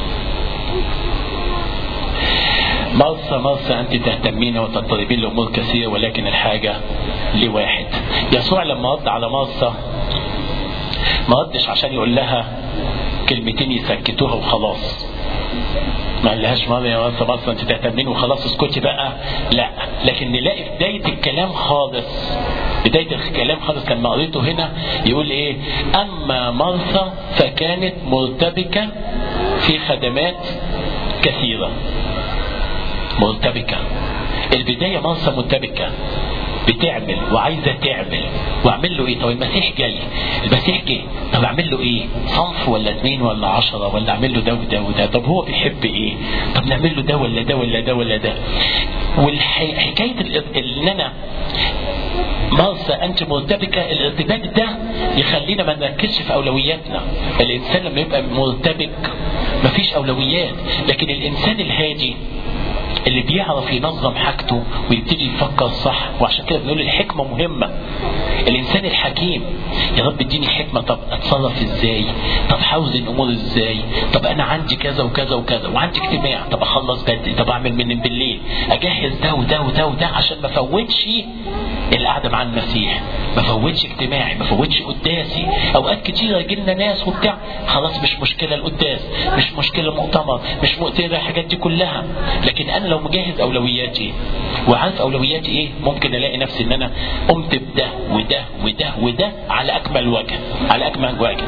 مرسى مرسى أنت تهتمين وتضطربين لأمور كثيرة ولكن الحاجة لواحد يسوع لما رد على مرسى ما ردش عشان يقول لها كلمتين يسكتوها وخلاص ما قالهاش مرة يا مرسى مرسى انت تهتمين وخلاص اسكتي بقى لا لكن نلاقي بداية الكلام خالص بداية الكلام خالص لما قريته هنا يقول ايه اما مرسى فكانت مرتبكة في خدمات كثيرة مرتبكة البداية مرسى مرتبكة بتعمل وعايزة تعمل واعمل له ايه طب المسيح جاي المسيح جه طب اعمل له ايه صنف ولا اثنين ولا عشرة ولا اعمل له ده وده وده طب هو بيحب ايه طب نعمل له ده ولا ده ولا ده ولا ده والحكاية ان انا مرسى انت مرتبكة الارتباك ده يخلينا ما نركزش في اولوياتنا الانسان لما يبقى مرتبك مفيش اولويات لكن الانسان الهادي اللي بيعرف ينظم حاجته ويبتدي يفكر صح وعشان كده بنقول الحكمة مهمة الإنسان الحكيم يا رب اديني حكمة طب أتصرف إزاي طب حوز الأمور إزاي طب أنا عندي كذا وكذا وكذا وعندي اجتماع طب أخلص بدري طب أعمل من بالليل أجهز ده وده وده وده عشان ما فوتش القعدة مع المسيح ما فوتش اجتماعي ما فوتش قداسي اوقات كتيرة يجي لنا ناس وبتاع خلاص مش مشكلة القداس مش مشكلة مؤتمر مش مؤتمر الحاجات دي كلها لكن انا لو مجهز اولوياتي وعارف اولوياتي ايه ممكن الاقي نفسي ان انا قمت بده وده وده وده على اكمل وجه على اكمل وجه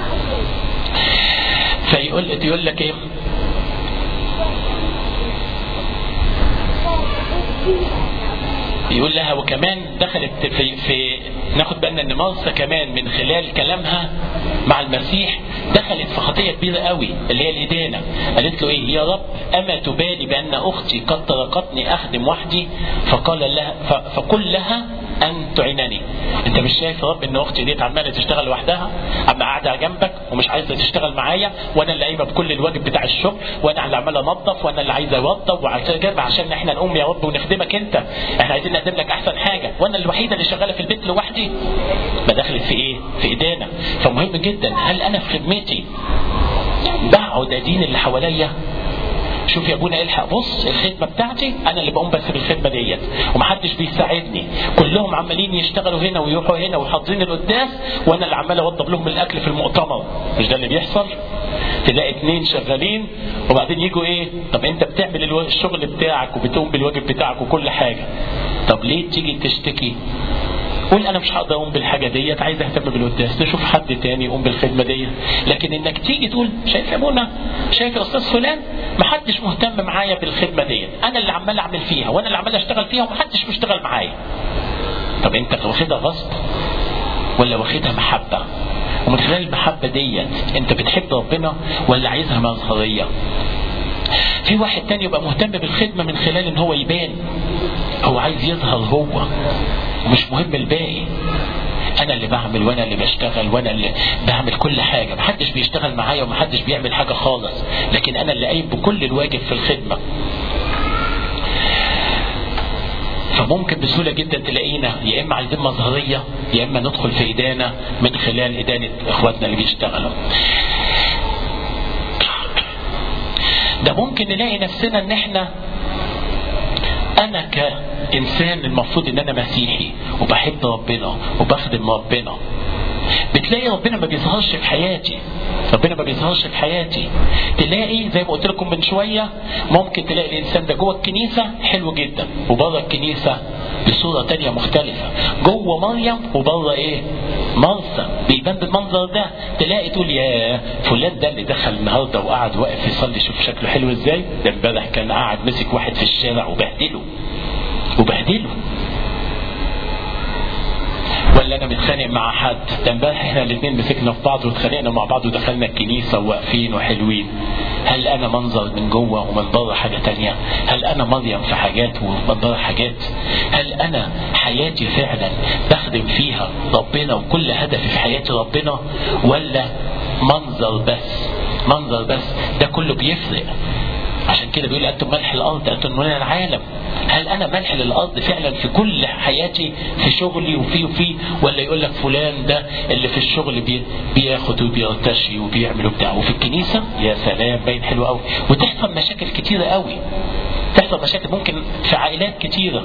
فيقول يقول لك ايه يقول لها وكمان دخلت في, في ناخد بالنا ان مرسى كمان من خلال كلامها مع المسيح دخلت في خطيه كبيره قوي اللي هي الادانه قالت له ايه يا رب اما تبالي بان اختي قد تركتني اخدم وحدي فقال لها فقل لها ان تعينني انت مش شايف يا رب ان اختي ديت عماله تشتغل لوحدها اما قاعده جنبك ومش عايزه تشتغل معايا وانا اللي قايمه بكل الواجب بتاع الشغل وانا اللي عمال انظف وانا اللي عايزه اوضب وعشان عشان احنا نقوم يا رب ونخدمك انت احنا عايزين نقدم لك احسن حاجه وانا الوحيده اللي شغاله في البيت لوحدي ما دخلت في ايه في ادانه فمهم جدا هل انا في خدمتي بقعد ادين اللي حواليا شوف يا ابونا الحق بص الخدمه بتاعتي انا اللي بقوم بس بالخدمه ديت ومحدش بيساعدني كلهم عمالين يشتغلوا هنا ويروحوا هنا وحاضرين القداس وانا اللي عمال اوضب لهم الاكل في المؤتمر مش ده اللي بيحصل تلاقي اتنين شغالين وبعدين يجوا ايه طب انت بتعمل الشغل بتاعك وبتقوم بالواجب بتاعك وكل حاجه طب ليه تيجي تشتكي قول انا مش هقدر اقوم بالحاجه ديت عايز اهتم بالقداس تشوف حد تاني يقوم بالخدمه ديت لكن انك تيجي تقول شايف يا منى شايف يا استاذ فلان ما حدش مهتم معايا بالخدمه ديت انا اللي عمال اعمل فيها وانا اللي عمال اشتغل فيها ومحدش بيشتغل معايا طب انت واخدها غصب ولا واخدها محبه ومن خلال المحبه ديت انت بتحب ربنا ولا عايزها مظهريه في واحد تاني يبقى مهتم بالخدمة من خلال ان هو يبان هو عايز يظهر هو مش مهم الباقي انا اللي بعمل وانا اللي بشتغل وانا اللي بعمل كل حاجة محدش بيشتغل معايا ومحدش بيعمل حاجة خالص لكن انا اللي قايم بكل الواجب في الخدمة فممكن بسهولة جدا تلاقينا يا اما عايزين مظهرية يا اما ندخل في ادانة من خلال ادانة اخواتنا اللي بيشتغلوا ده ممكن نلاقي نفسنا ان احنا انا كانسان المفروض ان انا مسيحي وبحب ربنا وبخدم ربنا بتلاقي ربنا ما بيظهرش في حياتي ربنا ما بيظهرش في حياتي تلاقي زي ما قلت لكم من شوية ممكن تلاقي الإنسان ده جوه الكنيسة حلو جدا وبره الكنيسة بصورة تانية مختلفة جوه مريم وبره ايه مرسى بيبان بالمنظر ده تلاقي تقول يا فلان ده اللي دخل النهارده وقعد واقف يصلي شوف شكله حلو ازاي ده امبارح كان قاعد مسك واحد في الشارع وبهدله وبهدله ولا هل انا متخانق مع حد ده امبارح احنا الاثنين مسكنا في بعض واتخانقنا مع بعض ودخلنا الكنيسه وواقفين وحلوين هل انا منظر من جوه ومن بره حاجه تانية هل انا مريم في حاجات ومن بره حاجات هل انا حياتي فعلا بخدم فيها ربنا وكل هدفي في حياتي ربنا ولا منظر بس منظر بس ده كله بيفرق عشان كده بيقول انتم ملح الارض انتم من العالم هل انا ملح للارض فعلا في كل حياتي في شغلي وفي وفي ولا يقول لك فلان ده اللي في الشغل بي بياخد وبيرتشي وبيعمل وبتاع وفي الكنيسه يا سلام باين حلو قوي وتحصل مشاكل كتيره قوي تحصل مشاكل ممكن في عائلات كتيره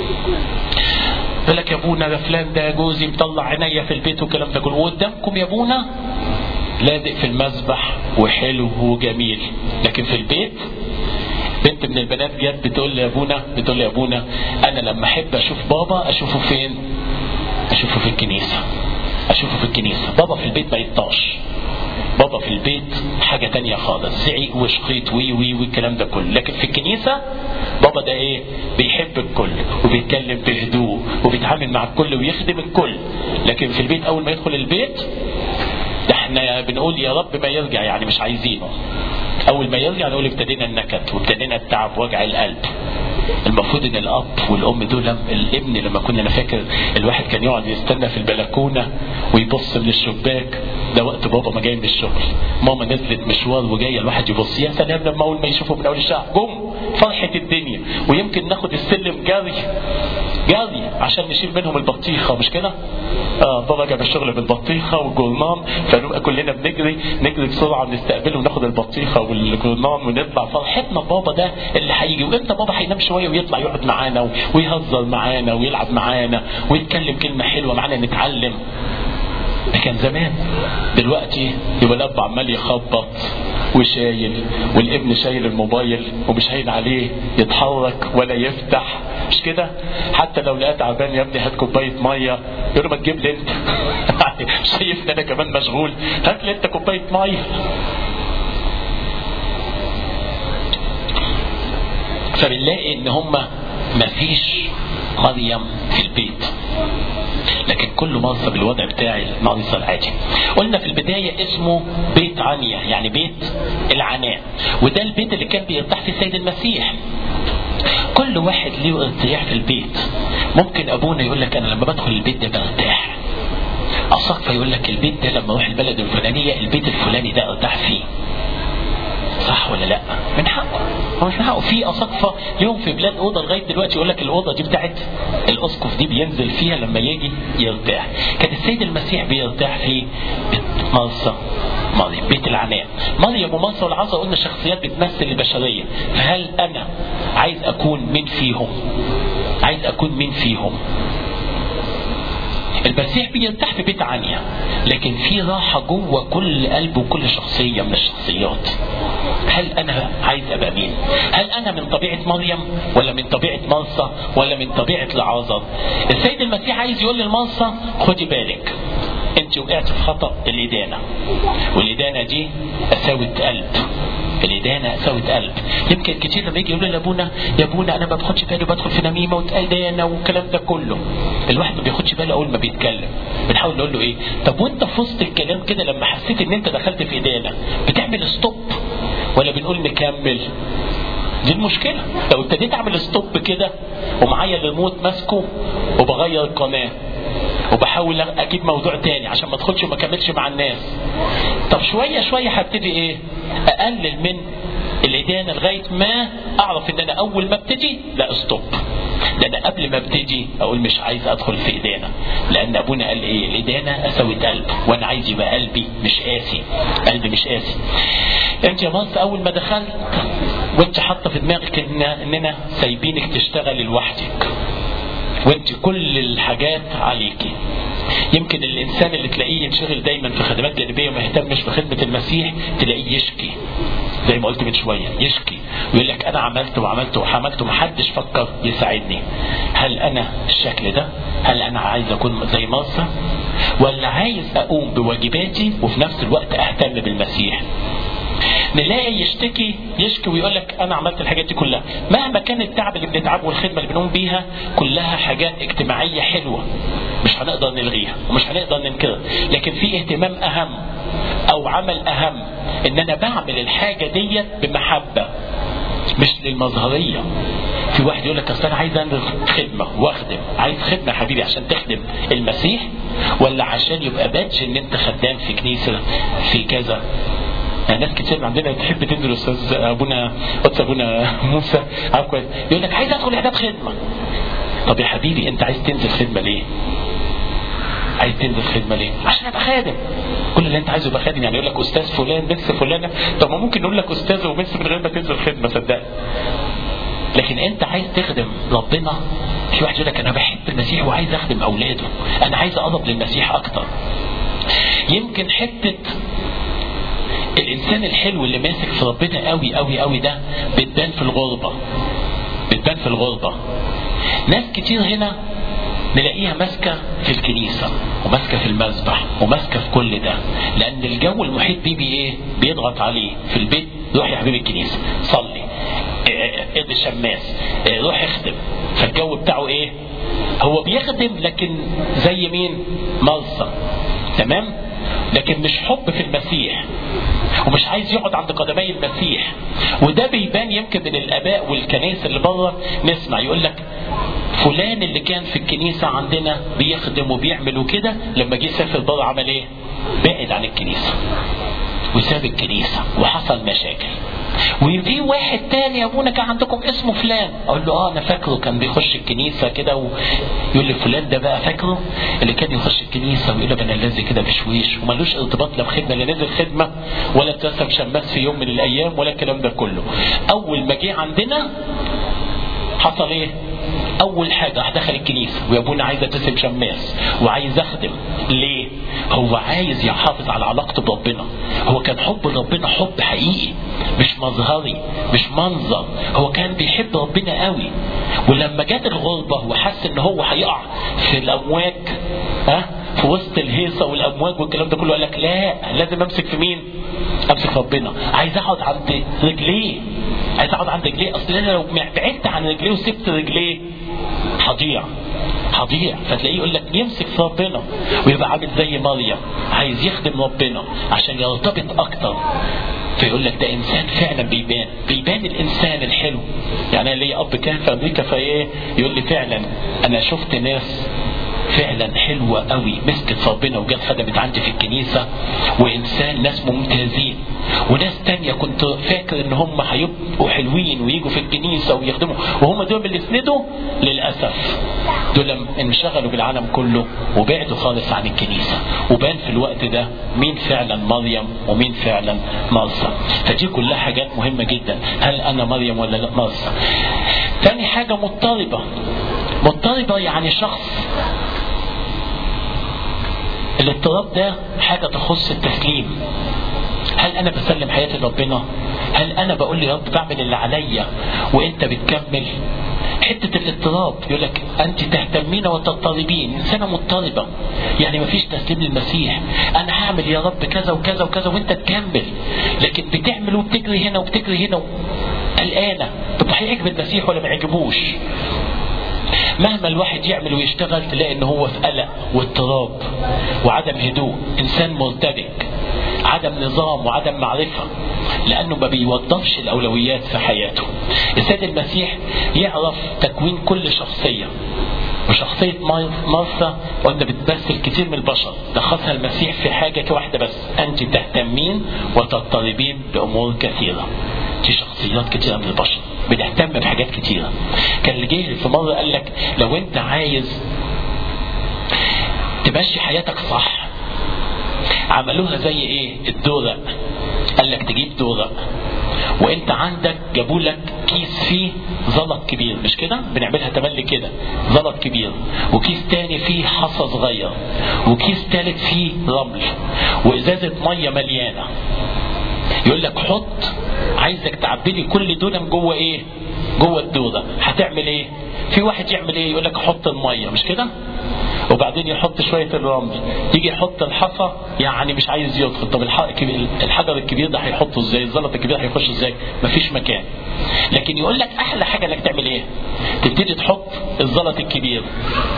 يقول لك يا ابونا ده فلان ده جوزي مطلع عينيا في البيت والكلام ده كله وقدامكم يا ابونا لازق في المسبح وحلو وجميل لكن في البيت بنت من البنات جت بتقول لي يا ابونا بتقول لي يا ابونا انا لما احب اشوف بابا اشوفه فين اشوفه في الكنيسه اشوفه في الكنيسه بابا في البيت ما يطاش بابا في البيت حاجه تانية خالص زعيق وشخيط وي وي والكلام ده كله لكن في الكنيسه بابا ده ايه بيحب الكل وبيتكلم بهدوء وبيتعامل مع الكل ويخدم الكل لكن في البيت اول ما يدخل البيت ده احنا بنقول يا رب ما يرجع يعني مش عايزينه اول ما يرجع نقول ابتدينا النكد وابتدينا التعب وجع القلب المفروض ان الاب والام دول الابن لما كنا انا فاكر الواحد كان يقعد يستنى في البلكونه ويبص من الشباك ده وقت بابا ما جاي من الشغل ماما نزلت مشوار وجايه الواحد يبص يا سلام لما اول ما يشوفه من اول الشارع جم فرحه الدنيا ويمكن ناخد السلم جري جري عشان نشيل منهم البطيخه مش كده؟ اه بابا جاب الشغل بالبطيخه والجرنان فنبقى كلنا بنجري نجري بسرعه نستقبله وناخد البطيخه والجرنان ونطلع فرحتنا بابا ده اللي هيجي وامتى بابا هينام شويه ويطلع يقعد معانا ويهزر معانا ويلعب معانا ويتكلم كلمه حلوه معانا نتعلم ده كان زمان دلوقتي يبقى الاب عمال يخبط وشايل والابن شايل الموبايل ومش هين عليه يتحرك ولا يفتح مش كده حتى لو لقيت تعبان يا ابني هات كوبايه ميه يقول له ما تجيب لي انت شايف ان انا كمان مشغول هات لي انت كوبايه ميه فبنلاقي ان هم مفيش مريم في البيت لكن كله مرصى بالوضع بتاعي المرصى العادي قلنا في البداية اسمه بيت عنيا يعني بيت العناء وده البيت اللي كان بيرتاح فيه السيد المسيح كل واحد ليه ارتياح في البيت ممكن ابونا يقول لك انا لما بدخل البيت ده برتاح الصقفة يقول لك البيت ده لما اروح البلد الفلانية البيت الفلاني ده ارتاح فيه صح ولا لا من حقه هو مش من حقه في اساقفه ليهم في بلاد اوضه لغايه دلوقتي يقول لك الاوضه دي بتاعت الاسقف دي بينزل فيها لما يجي يرتاح كان السيد المسيح بيرتاح في مرسى مريم بيت العناء مريم ومرسى والعذراء قلنا شخصيات بتمثل البشريه فهل انا عايز اكون مين فيهم عايز اكون مين فيهم المسيح بيرتاح في بيت عنيا لكن في راحة جوه كل قلب وكل شخصية من الشخصيات هل أنا عايز أبقى مين؟ هل أنا من طبيعة مريم ولا من طبيعة مرسى ولا من طبيعة العازر؟ السيد المسيح عايز يقول للمرسى خدي بالك انت وقعت في خطأ الإدانة والإدانة دي قساوة قلب الإدانة قساوة قلب يمكن كتير لما يجي يقول لابونا يا ابونا انا ما باخدش بالي وبدخل في نميمه وادانه والكلام ده كله الواحد ما بياخدش باله اول ما بيتكلم بنحاول نقول له ايه طب وانت في وسط الكلام كده لما حسيت ان انت دخلت في ادانه بتعمل ستوب ولا بنقول نكمل دي المشكلة لو ابتديت اعمل ستوب كده ومعايا الريموت ماسكه وبغير القناة وبحاول اجيب موضوع تاني عشان ما ادخلش وما اكملش مع الناس طب شوية شوية هبتدي ايه اقلل من الادانة لغاية ما اعرف ان انا اول ما ابتدي لا ستوب ده انا قبل ما ابتدي اقول مش عايز ادخل في ادانة لان ابونا قال ايه الادانة قسوة قلب وانا عايز يبقى قلبي مش قاسي قلبي مش قاسي انت يا مصر اول ما دخلت وانت حاطه في دماغك ان اننا سايبينك تشتغلي لوحدك وانت كل الحاجات عليكي يمكن الانسان اللي تلاقيه ينشغل دايما في خدمات جانبيه وما يهتمش بخدمه المسيح تلاقيه يشكي زي ما قلت من شويه يشكي ويقول لك انا عملت وعملت وعملت ومحدش فكر يساعدني هل انا الشكل ده هل انا عايز اكون زي مصر ولا عايز اقوم بواجباتي وفي نفس الوقت اهتم بالمسيح نلاقي يشتكي يشكي ويقول لك انا عملت الحاجات دي كلها مهما كان التعب اللي بنتعبه والخدمه اللي بنقوم بيها كلها حاجات اجتماعيه حلوه مش هنقدر نلغيها ومش هنقدر ننكرها لكن في اهتمام اهم او عمل اهم ان انا بعمل الحاجه ديت بمحبه مش للمظهريه في واحد يقول لك اصل انا عايز انزل خدمه واخدم عايز خدمه يا حبيبي عشان تخدم المسيح ولا عشان يبقى بادج ان انت خدام في كنيسه في كذا يعني ناس كتير عندنا تحب تنزل استاذ ابونا قدس ابونا موسى عارف كويس يقول لك عايز ادخل اعداد خدمه طب يا حبيبي انت عايز تنزل خدمه ليه؟ عايز تنزل خدمه ليه؟ عشان ابقى خادم كل اللي انت عايزه يبقى خادم يعني يقول لك استاذ فلان مس فلانه طب ما ممكن نقول لك استاذ ومس من غير ما تنزل خدمه صدقني لكن انت عايز تخدم ربنا في واحد يقول لك انا بحب المسيح وعايز اخدم اولاده انا عايز اقرب للمسيح اكتر يمكن حته الانسان الحلو اللي ماسك في ربنا قوي قوي قوي ده بتبان في الغربه بتبان في الغربه ناس كتير هنا نلاقيها ماسكة في الكنيسة وماسكة في المسبح وماسكة في كل ده لأن الجو المحيط بيه بي إيه؟ بيضغط عليه في البيت روح يا حبيبي الكنيسة صلي ادي الشماس روح اخدم فالجو بتاعه ايه هو بيخدم لكن زي مين ملصة تمام لكن مش حب في المسيح ومش عايز يقعد عند قدمي المسيح وده بيبان يمكن من الاباء والكنائس اللي بره نسمع يقول لك فلان اللي كان في الكنيسه عندنا بيخدم وبيعمل وكده لما جه سافر بره عمل ايه؟ بعد عن الكنيسه وساب الكنيسه وحصل مشاكل وفي واحد تاني يا ابونا كان عندكم اسمه فلان اقول له اه انا فاكره كان بيخش الكنيسه كده ويقول لي فلان ده بقى فاكره اللي كان يخش الكنيسه ويقول لك انا لازم كده بشويش ومالوش ارتباط لا بخدمه لا نزل خدمه ولا اترسم شماس في يوم من الايام ولا الكلام ده كله اول ما جه عندنا حصل ايه اول حاجه دخل الكنيسه ويا ابونا عايز اتسم شماس وعايز اخدم ليه هو عايز يحافظ على علاقته بربنا هو كان حب ربنا حب حقيقي مش مظهري مش منظر هو كان بيحب ربنا قوي ولما جت الغربه وحس ان هو هيقع في الامواج ها في وسط الهيصه والامواج والكلام ده كله قال لك لا لازم امسك في مين؟ امسك ربنا عايز اقعد عند رجليه عايز اقعد عند رجليه اصل انا لو بعدت عن رجليه وسبت رجليه هضيع هضيع فتلاقيه يقول لك يمسك في ربنا ويبقى عامل زي مريم عايز يخدم ربنا عشان يرتبط اكتر فيقول لك ده انسان فعلا بيبان بيبان الانسان الحلو يعني انا ليا اب كان في امريكا فايه يقول لي فعلا انا شفت ناس فعلا حلوة قوي مسكت في ربنا وجت خدمت عندي في الكنيسة وإنسان ناس ممتازين وناس تانية كنت فاكر إن هم هيبقوا حلوين ويجوا في الكنيسة ويخدموا وهم دول اللي سندوا للأسف دول انشغلوا بالعالم كله وبعدوا خالص عن الكنيسة وبان في الوقت ده مين فعلا مريم ومين فعلا مرسى فدي كلها حاجات مهمة جدا هل أنا مريم ولا لا مرسى تاني حاجة مضطربة مضطربة يعني شخص الاضطراب ده حاجة تخص التسليم هل انا بسلم حياتي لربنا هل انا بقول لي يا رب بعمل اللي عليا وانت بتكمل حتة الاضطراب يقول لك انت تهتمين وتضطربين انسانة مضطربة يعني ما فيش تسليم للمسيح انا هعمل يا رب كذا وكذا وكذا وانت تكمل لكن بتعمل وبتجري هنا وبتجري هنا قلقانة طب هيعجب المسيح ولا ما يعجبوش مهما الواحد يعمل ويشتغل تلاقي ان هو في قلق واضطراب وعدم هدوء انسان مرتبك عدم نظام وعدم معرفة لأنه ما بيوظفش الأولويات في حياته السيد المسيح يعرف تكوين كل شخصية وشخصية مرثا قلنا بتمثل كتير من البشر لخصها المسيح في حاجة واحدة بس أنت تهتمين وتضطربين بأمور كثيرة دي شخصيات كتيرة من البشر بنهتم بحاجات كتيرة كان اللي جه في مرة قال لك لو انت عايز تمشي حياتك صح عملوها زي ايه الدورق قال لك تجيب دورق وانت عندك جابوا لك كيس فيه زلط كبير مش كده بنعملها تملي كده زلط كبير وكيس تاني فيه حصى صغير وكيس تالت فيه رمل وازازه ميه مليانه يقول لك حط عايزك تعبلي كل دول جوه ايه جوه الدوده هتعمل ايه في واحد يعمل ايه يقول لك حط الميه مش كده وبعدين يحط شوية الرمل يجي يحط الحصى يعني مش عايز يدخل طب الحجر الكبير ده هيحطه ازاي الزلط الكبير هيخش ازاي مفيش مكان لكن يقول لك احلى حاجة انك تعمل ايه تبتدي تحط الزلط الكبير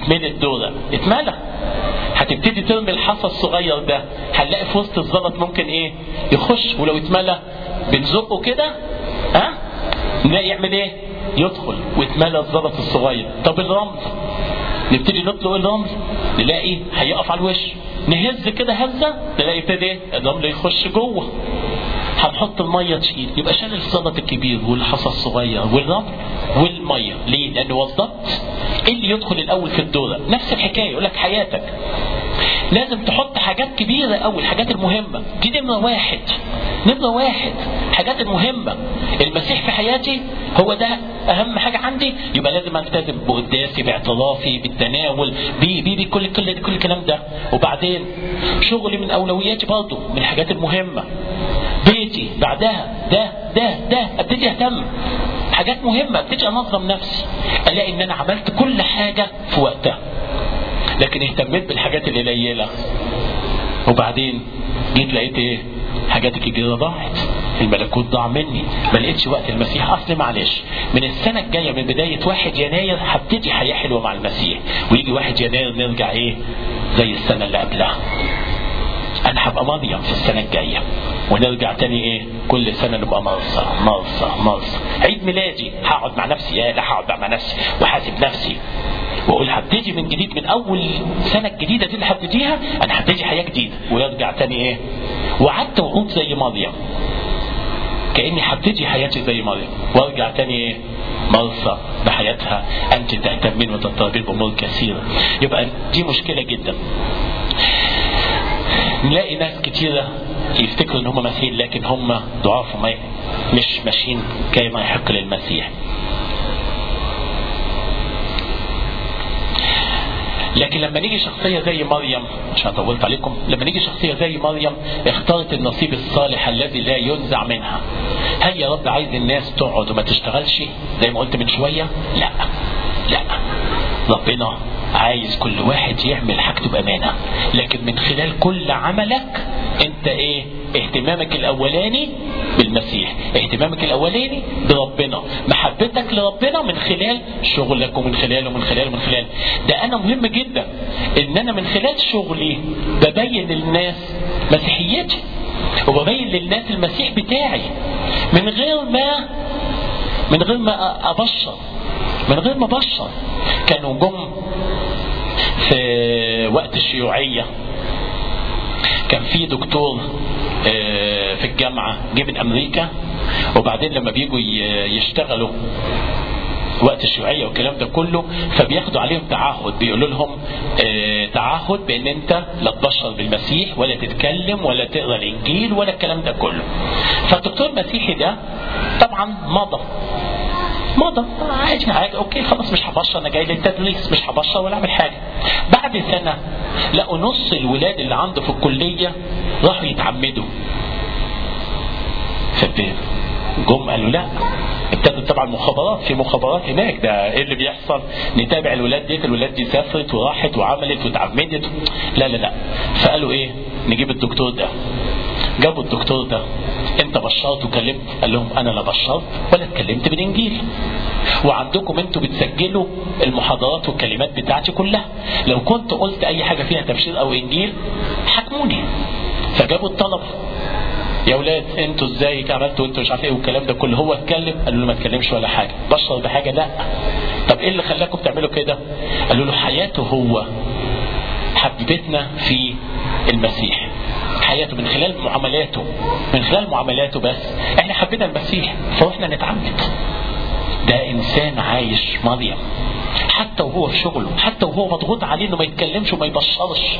يتملي الدورة اتملى هتبتدي ترمي الحصى الصغير ده هنلاقي في وسط الزلط ممكن ايه يخش ولو اتملى بنزقه كده ها نلاقي يعمل ايه يدخل واتملى الزلط الصغير طب الرمل نبتدي نطلق الرمل نلاقي هيقف على الوش نهز كده هزه نلاقي ابتدي الرمل يخش جوه هنحط الميه تشيل يبقى شال الزلط الكبير والحصى الصغير والرمل والميه ليه؟ لان وظبط ايه اللي يدخل الاول في الدوره نفس الحكايه يقول لك حياتك لازم تحط حاجات كبيرة أوي الحاجات المهمة دي نمرة واحد نمرة واحد حاجات المهمة المسيح في حياتي هو ده أهم حاجة عندي يبقى لازم ألتزم بقداسي باعترافي بالتناول بي بي بي كل كل كل الكلام ده وبعدين شغلي من أولوياتي برضه من الحاجات المهمة بيتي بعدها ده ده ده ابتدي اهتم حاجات مهمة ابتدي انظم نفسي الاقي ان انا عملت كل حاجة في وقتها لكن اهتميت بالحاجات القليلة وبعدين جيت لقيت ايه حاجات الكبيرة ضاعت الملكوت ضاع مني ما لقيتش وقت المسيح اصل معلش من السنة الجاية من بداية واحد يناير هبتدي حياة حلوة مع المسيح ويجي واحد يناير نرجع ايه زي السنة اللي قبلها انا هبقى مريم في السنة الجاية ونرجع تاني ايه كل سنة نبقى مرصى مرصى مرصى عيد ميلادي هقعد مع نفسي يا لا هقعد مع نفسي وحاسب نفسي واقول هبتدي من جديد من اول سنه الجديده دي اللي هبتديها انا هبتدي حياه جديده ويرجع تاني ايه وقعدت وقلت زي مريم كاني هبتدي حياتي زي مريم وارجع تاني ايه مرصى بحياتها انت تهتمين وتضطربين بامور كثيره يبقى دي مشكله جدا نلاقي ناس كتيره يفتكروا ان هم مسيحيين لكن هم ضعاف وما مش ماشيين كما يحق للمسيح لكن لما نيجي شخصية زي مريم عشان طولت عليكم لما نيجي شخصية زي مريم اختارت النصيب الصالح الذي لا ينزع منها هل يا رب عايز الناس تقعد وما تشتغلش زي ما قلت من شوية لا لا ربنا عايز كل واحد يعمل حاجته بأمانة لكن من خلال كل عملك انت ايه اهتمامك الاولاني بالمسيح اهتمامك الاولاني بربنا محبتك لربنا من خلال شغلك ومن خلاله ومن خلاله ومن خلاله ده انا مهم جدا ان انا من خلال شغلي ببين للناس مسيحيتي وببين للناس المسيح بتاعي من غير ما من غير ما ابشر من غير ما ابشر كانوا جم في وقت الشيوعيه كان في دكتور في الجامعة جه من أمريكا وبعدين لما بيجوا يشتغلوا وقت الشيوعية والكلام ده كله فبياخدوا عليهم تعهد بيقولوا لهم اه تعهد بان انت لا تبشر بالمسيح ولا تتكلم ولا تقرا الانجيل ولا الكلام ده كله فالدكتور المسيحي ده طبعا مضى مضى عادي عادي اوكي خلاص مش هبشر انا جاي للتدريس مش هبشر ولا اعمل حاجه بعد سنه لقوا نص الولاد اللي عنده في الكليه راحوا يتعمدوا فالبيت جم قالوا لا ابتدت طبعا مخابرات في مخابرات هناك ده ايه اللي بيحصل نتابع الولاد دي الولاد دي سافرت وراحت وعملت واتعمدت لا لا لا فقالوا ايه نجيب الدكتور ده جابوا الدكتور ده انت بشرت وكلمت قال لهم انا لا بشرت ولا اتكلمت بالانجيل وعندكم انتوا بتسجلوا المحاضرات والكلمات بتاعتي كلها لو كنت قلت اي حاجه فيها تبشير او انجيل حكموني فجابوا الطلبه يا اولاد انتوا ازاي عملتوا انتوا مش عارف ايه والكلام ده كله هو اتكلم قالوا له ما اتكلمش ولا حاجه بشر بحاجه لا طب ايه اللي خلاكم تعملوا كده قالوا له حياته هو حببتنا في المسيح حياته من خلال معاملاته من خلال معاملاته بس احنا حبينا المسيح فاحنا نتعمد ده انسان عايش مريم حتى وهو في شغله حتى وهو مضغوط عليه انه ما يتكلمش وما يبشرش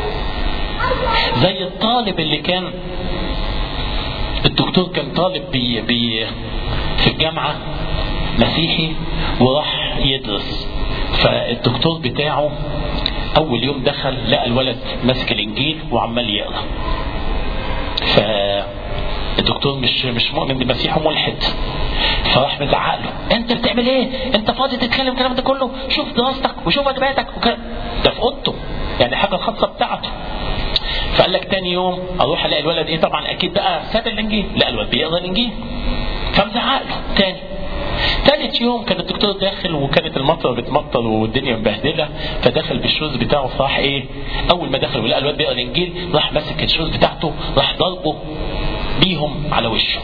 زي الطالب اللي كان الدكتور كان طالب بي بي في الجامعة مسيحي وراح يدرس فالدكتور بتاعه أول يوم دخل لقى الولد ماسك الإنجيل وعمال يقرأ فالدكتور مش مش مؤمن بالمسيح وملحد فراح مزعق له انت بتعمل ايه انت فاضي تتكلم الكلام ده كله شوف دراستك وشوف واجباتك وكلام ده في اوضته يعني حاجه الخاصه بتاعته فقال لك تاني يوم اروح الاقي الولد ايه طبعا اكيد بقى ساب الانجيل لا الولد بيقرا الانجيل فمزعق له تاني ثالث يوم كان الدكتور داخل وكانت المطره بتمطر والدنيا مبهدله فدخل بالشوز بتاعه فراح ايه اول ما دخل ولقى الواد بيقرا الانجيل راح ماسك الشوز بتاعته راح ضربه بيهم على وشه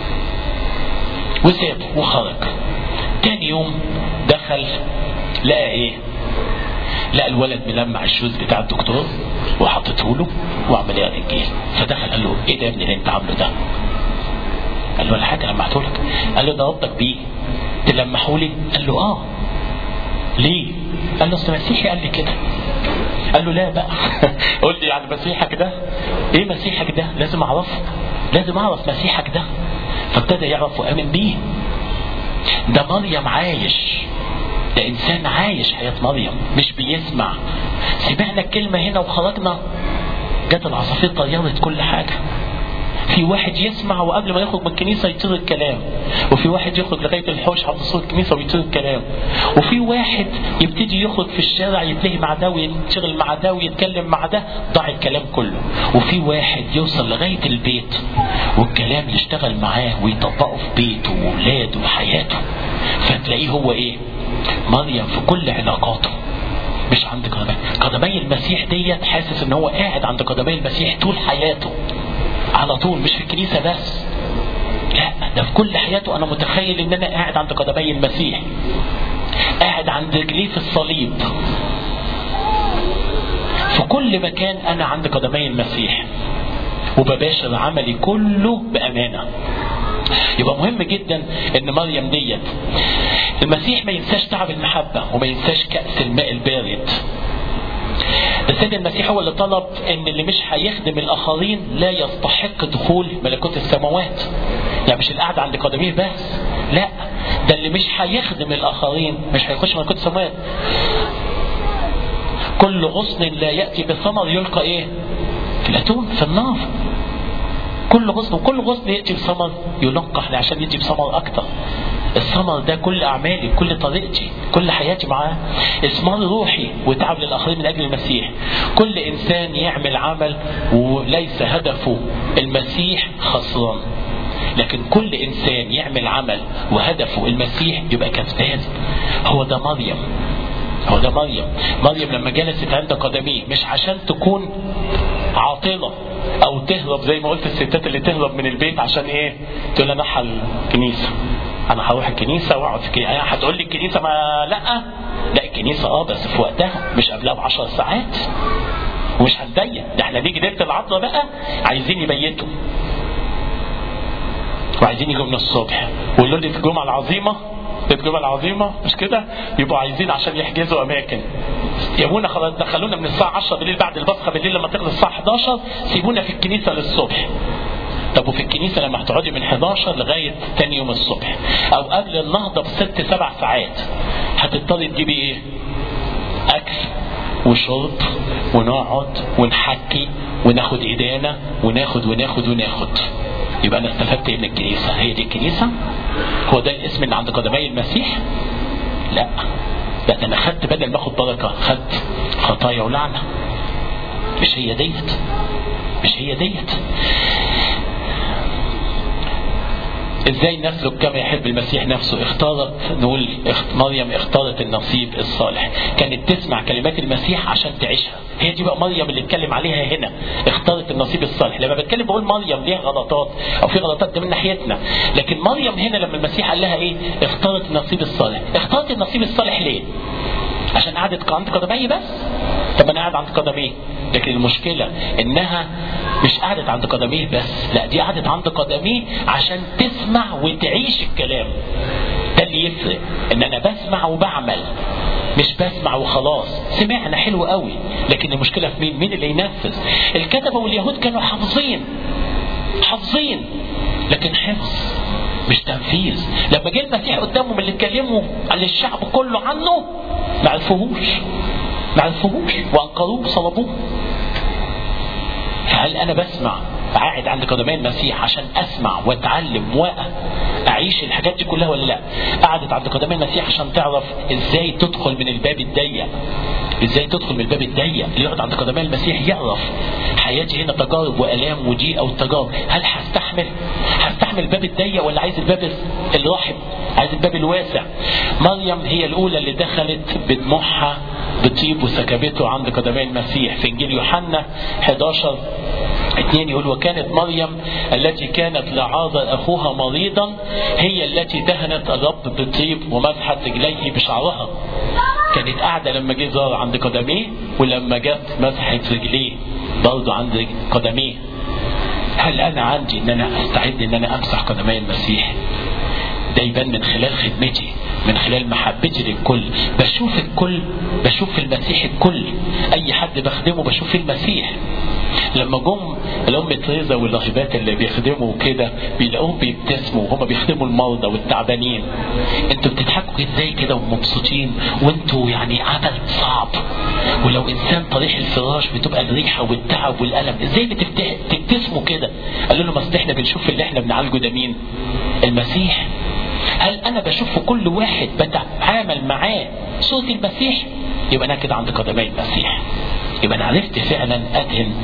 وسابه وخرج تاني يوم دخل لقى ايه لقى الولد ملمع الشوز بتاع الدكتور وحطته له وعمل يقرا الانجيل فدخل قال له ايه ده يا ابني اللي انت عامله ده قال له ولا حاجه لمحته لك قال له ضربتك بيه تلمحوا لي قال له اه ليه قال له اصل مسيحي قال لي كده قال له لا بقى قول لي يعني مسيحك ده ايه مسيحك ده لازم اعرفه لازم اعرف مسيحك ده فابتدى يعرف وامن بيه ده مريم عايش ده انسان عايش حياة مريم مش بيسمع سمعنا الكلمة هنا وخرجنا جت العصافير طيرت كل حاجة في واحد يسمع وقبل ما يخرج من الكنيسة يطير الكلام وفي واحد يخرج لغاية الحوش عند صوت الكنيسة ويطير الكلام وفي واحد يبتدي يخرج في الشارع يتلهي مع ده وينشغل مع ده ويتكلم مع ده ضاع الكلام كله وفي واحد يوصل لغاية البيت والكلام يشتغل معاه ويطبقه في بيته وولاده وحياته فتلاقيه هو ايه مريم في كل علاقاته مش عند قدمي قدمي المسيح ديت حاسس ان هو قاعد عند قدمي المسيح طول حياته على طول مش في الكنيسة بس لا ده في كل حياته انا متخيل ان انا قاعد عند قدمي المسيح قاعد عند رجليه في الصليب في كل مكان انا عند قدمي المسيح وبباشر عملي كله بامانه يبقى مهم جدا ان مريم ديت المسيح ما ينساش تعب المحبه وما ينساش كاس الماء البارد السيد المسيح هو اللي طلب ان اللي مش هيخدم الاخرين لا يستحق دخول ملكوت السماوات يعني مش القعده عند قدميه بس لا ده اللي مش هيخدم الاخرين مش هيخش ملكوت السماوات كل غصن لا ياتي بثمر يلقى ايه في الاتون في النار كل غصن وكل غصن ياتي بثمر يلقح عشان يجي بثمر اكتر الثمر ده كل اعمالي كل طريقتي كل حياتي معاه اثمار روحي وتعب للاخرين من اجل المسيح كل انسان يعمل عمل وليس هدفه المسيح خسران لكن كل انسان يعمل عمل وهدفه المسيح يبقى كسبان هو ده مريم هو ده مريم مريم لما جلست عند قدميه مش عشان تكون عاطلة او تهرب زي ما قلت الستات اللي تهرب من البيت عشان ايه تقول انا الكنيسة انا هروح الكنيسة واقعد في الكنيسة يعني هتقول لي الكنيسة ما لا لا الكنيسة اه بس في وقتها مش قبلها بعشر ساعات ومش هتضيق ده احنا نيجي ليله العطله بقى عايزين يبيتوا وعايزين يجوا من الصبح ويقولوا لي في الجمعه العظيمه الجمعة العظيمة مش كده يبقوا عايزين عشان يحجزوا أماكن يابونا خلاص دخلونا من الساعة 10 بالليل بعد البصخة بالليل لما تخلص الساعة 11 سيبونا في الكنيسة للصبح طب وفي الكنيسة لما هتقعدي من 11 لغاية تاني يوم الصبح أو قبل النهضة بست سبع ساعات هتضطري تجيبي إيه؟ أكل وشرب ونقعد ونحكي وناخد ايدينا وناخد وناخد وناخد يبقى انا استفدت ايه من الكنيسه هي دي الكنيسه هو ده الاسم اللي عند قدمي المسيح لا ده انا خدت بدل ما اخد بركه خدت خطايا ولعنه مش هي ديت مش هي ديت ازاي نسلك كما يحب المسيح نفسه اختارت نقول اخت مريم اختارت النصيب الصالح كانت تسمع كلمات المسيح عشان تعيشها هي دي بقى مريم اللي اتكلم عليها هنا اختارت النصيب الصالح لما بتكلم بقول مريم ليها غلطات او في غلطات ده من ناحيتنا لكن مريم هنا لما المسيح قال لها ايه اختارت النصيب الصالح اختارت النصيب الصالح ليه عشان قعدت عند قدمي بس طب انا قاعد عند قدميه لكن المشكلة انها مش قعدت عند قدميه بس لا دي قعدت عند قدميه عشان تسمع وتعيش الكلام ده اللي يفرق ان انا بسمع وبعمل مش بسمع وخلاص سمعنا حلو قوي لكن المشكلة في مين مين اللي ينفذ الكتبة واليهود كانوا حافظين حافظين لكن حفظ مش تنفيذ لما جه المسيح قدامهم اللي اتكلموا عن الشعب كله عنه ما عرفوهوش ما عرفوهوش وانقذوه وصلبوه فهل انا بسمع قاعد عند قدمي المسيح عشان اسمع واتعلم واعيش الحاجات دي كلها ولا لا قعدت عند قدمي المسيح عشان تعرف ازاي تدخل من الباب الضيق ازاي تدخل من الباب الضيق اللي يقعد عند قدمي المسيح يعرف حياتي هنا تجارب والام وضيقه وتجارب هل هستحمل هستحمل الباب الضيق ولا عايز الباب الرحب عايز الباب الواسع مريم هي الاولى اللي دخلت بدموعها بطيب وسكبته عند قدمي المسيح في انجيل يوحنا 11 اثنين يقول وكانت مريم التي كانت لعازر اخوها مريضا هي التي دهنت الرب بالطيب ومسحت رجليه بشعرها كانت قاعده لما جه زار عند قدميه ولما جت مسحت رجليه برضه عند قدميه هل انا عندي ان انا استعد ان انا امسح قدمي المسيح ده يبان من خلال خدمتي من خلال محبتي للكل بشوف الكل بشوف في المسيح الكل اي حد بخدمه بشوف في المسيح لما جم الام تريزا والراهبات اللي بيخدموا كده بيلاقوهم بيبتسموا وهم بيخدموا المرضى والتعبانين انتوا بتضحكوا ازاي كده ومبسوطين وانتوا يعني عمل صعب ولو انسان طريح الفراش بتبقى الريحه والتعب والالم ازاي بتبتسموا كده قالوا له ما احنا بنشوف اللي احنا بنعالجه ده مين المسيح هل انا بشوف في كل واحد بتعامل معاه صوت المسيح يبقى انا كده عند قدمي المسيح يبقى انا عرفت فعلا ادهن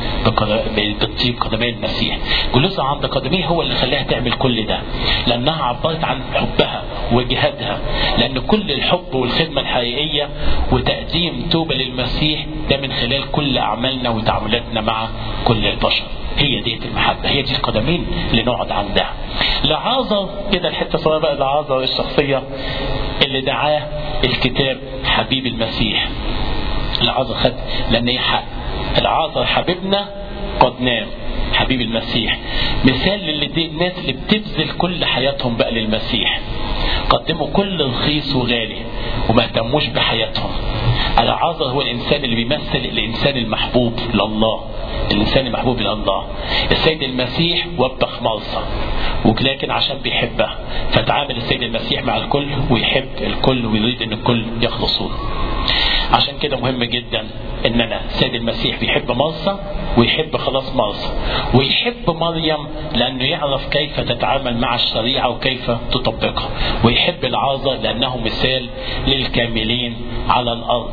بالطيب قدمي المسيح جلوسها عند قدميه هو اللي خلاها تعمل كل ده لانها عبرت عن حبها وجهادها لان كل الحب والخدمه الحقيقيه وتقديم توبه للمسيح ده من خلال كل اعمالنا وتعاملاتنا مع كل البشر هي ديت المحبة هي دي القدمين اللي نقعد عندها لعازر كده الحتة صغيرة بقى لعازر الشخصية اللي دعاه الكتاب حبيب المسيح العازر خد لأن هي حق العازر حبيبنا قد نام حبيب المسيح مثال للي دي الناس اللي بتبذل كل حياتهم بقى للمسيح قدموا كل رخيص وغالي وما اهتموش بحياتهم العازر هو الانسان اللي بيمثل الانسان المحبوب لله الانسان المحبوب لله السيد المسيح وبخ مرصى ولكن عشان بيحبها فتعامل السيد المسيح مع الكل ويحب الكل ويريد ان الكل يخلصون عشان كده مهم جدا ان انا سيد المسيح بيحب مرسى ويحب خلاص مرسى ويحب مريم لانه يعرف كيف تتعامل مع الشريعه وكيف تطبقها ويحب العازة لانه مثال للكاملين على الارض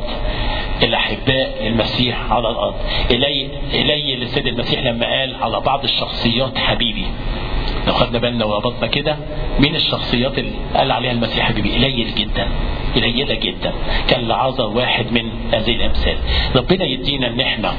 الاحباء للمسيح على الارض الي الي للسيد المسيح لما قال على بعض الشخصيات حبيبي لو خدنا بالنا وربطنا كده مين الشخصيات اللي قال عليها المسيح حبيبي قليل جدا قليله جدا كان لعازر واحد من هذه الامثال ربنا يدينا ان احنا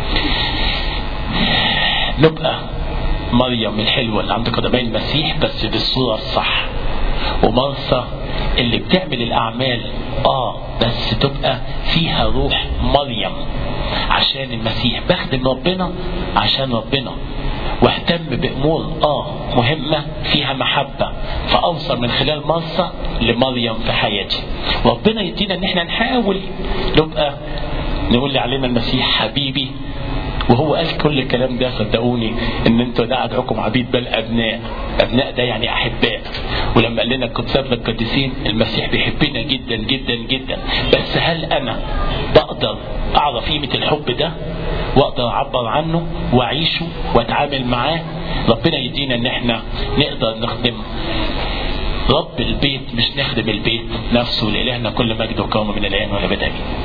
نبقى مريم الحلوه اللي عند قدمي المسيح بس بالصوره الصح ومرسى اللي بتعمل الاعمال اه بس تبقى فيها روح مريم عشان المسيح بخدم ربنا عشان ربنا واهتم بامور اه مهمه فيها محبه فاوصل من خلال مرسى لمريم في حياتي ربنا يدينا ان احنا نحاول نبقى نقول لي علينا المسيح حبيبي وهو قال كل الكلام ده صدقوني ان انتوا ده ادعوكم عبيد بل ابناء ابناء ده يعني احباء ولما قال لنا الكتاب للقديسين المسيح بيحبنا جدا جدا جدا بس هل انا بقدر اعرف قيمه الحب ده واقدر اعبر عنه واعيشه واتعامل معاه ربنا يدينا ان احنا نقدر نخدم رب البيت مش نخدم البيت نفسه لإلهنا كل مجد وكرم من الآن والأبد آمين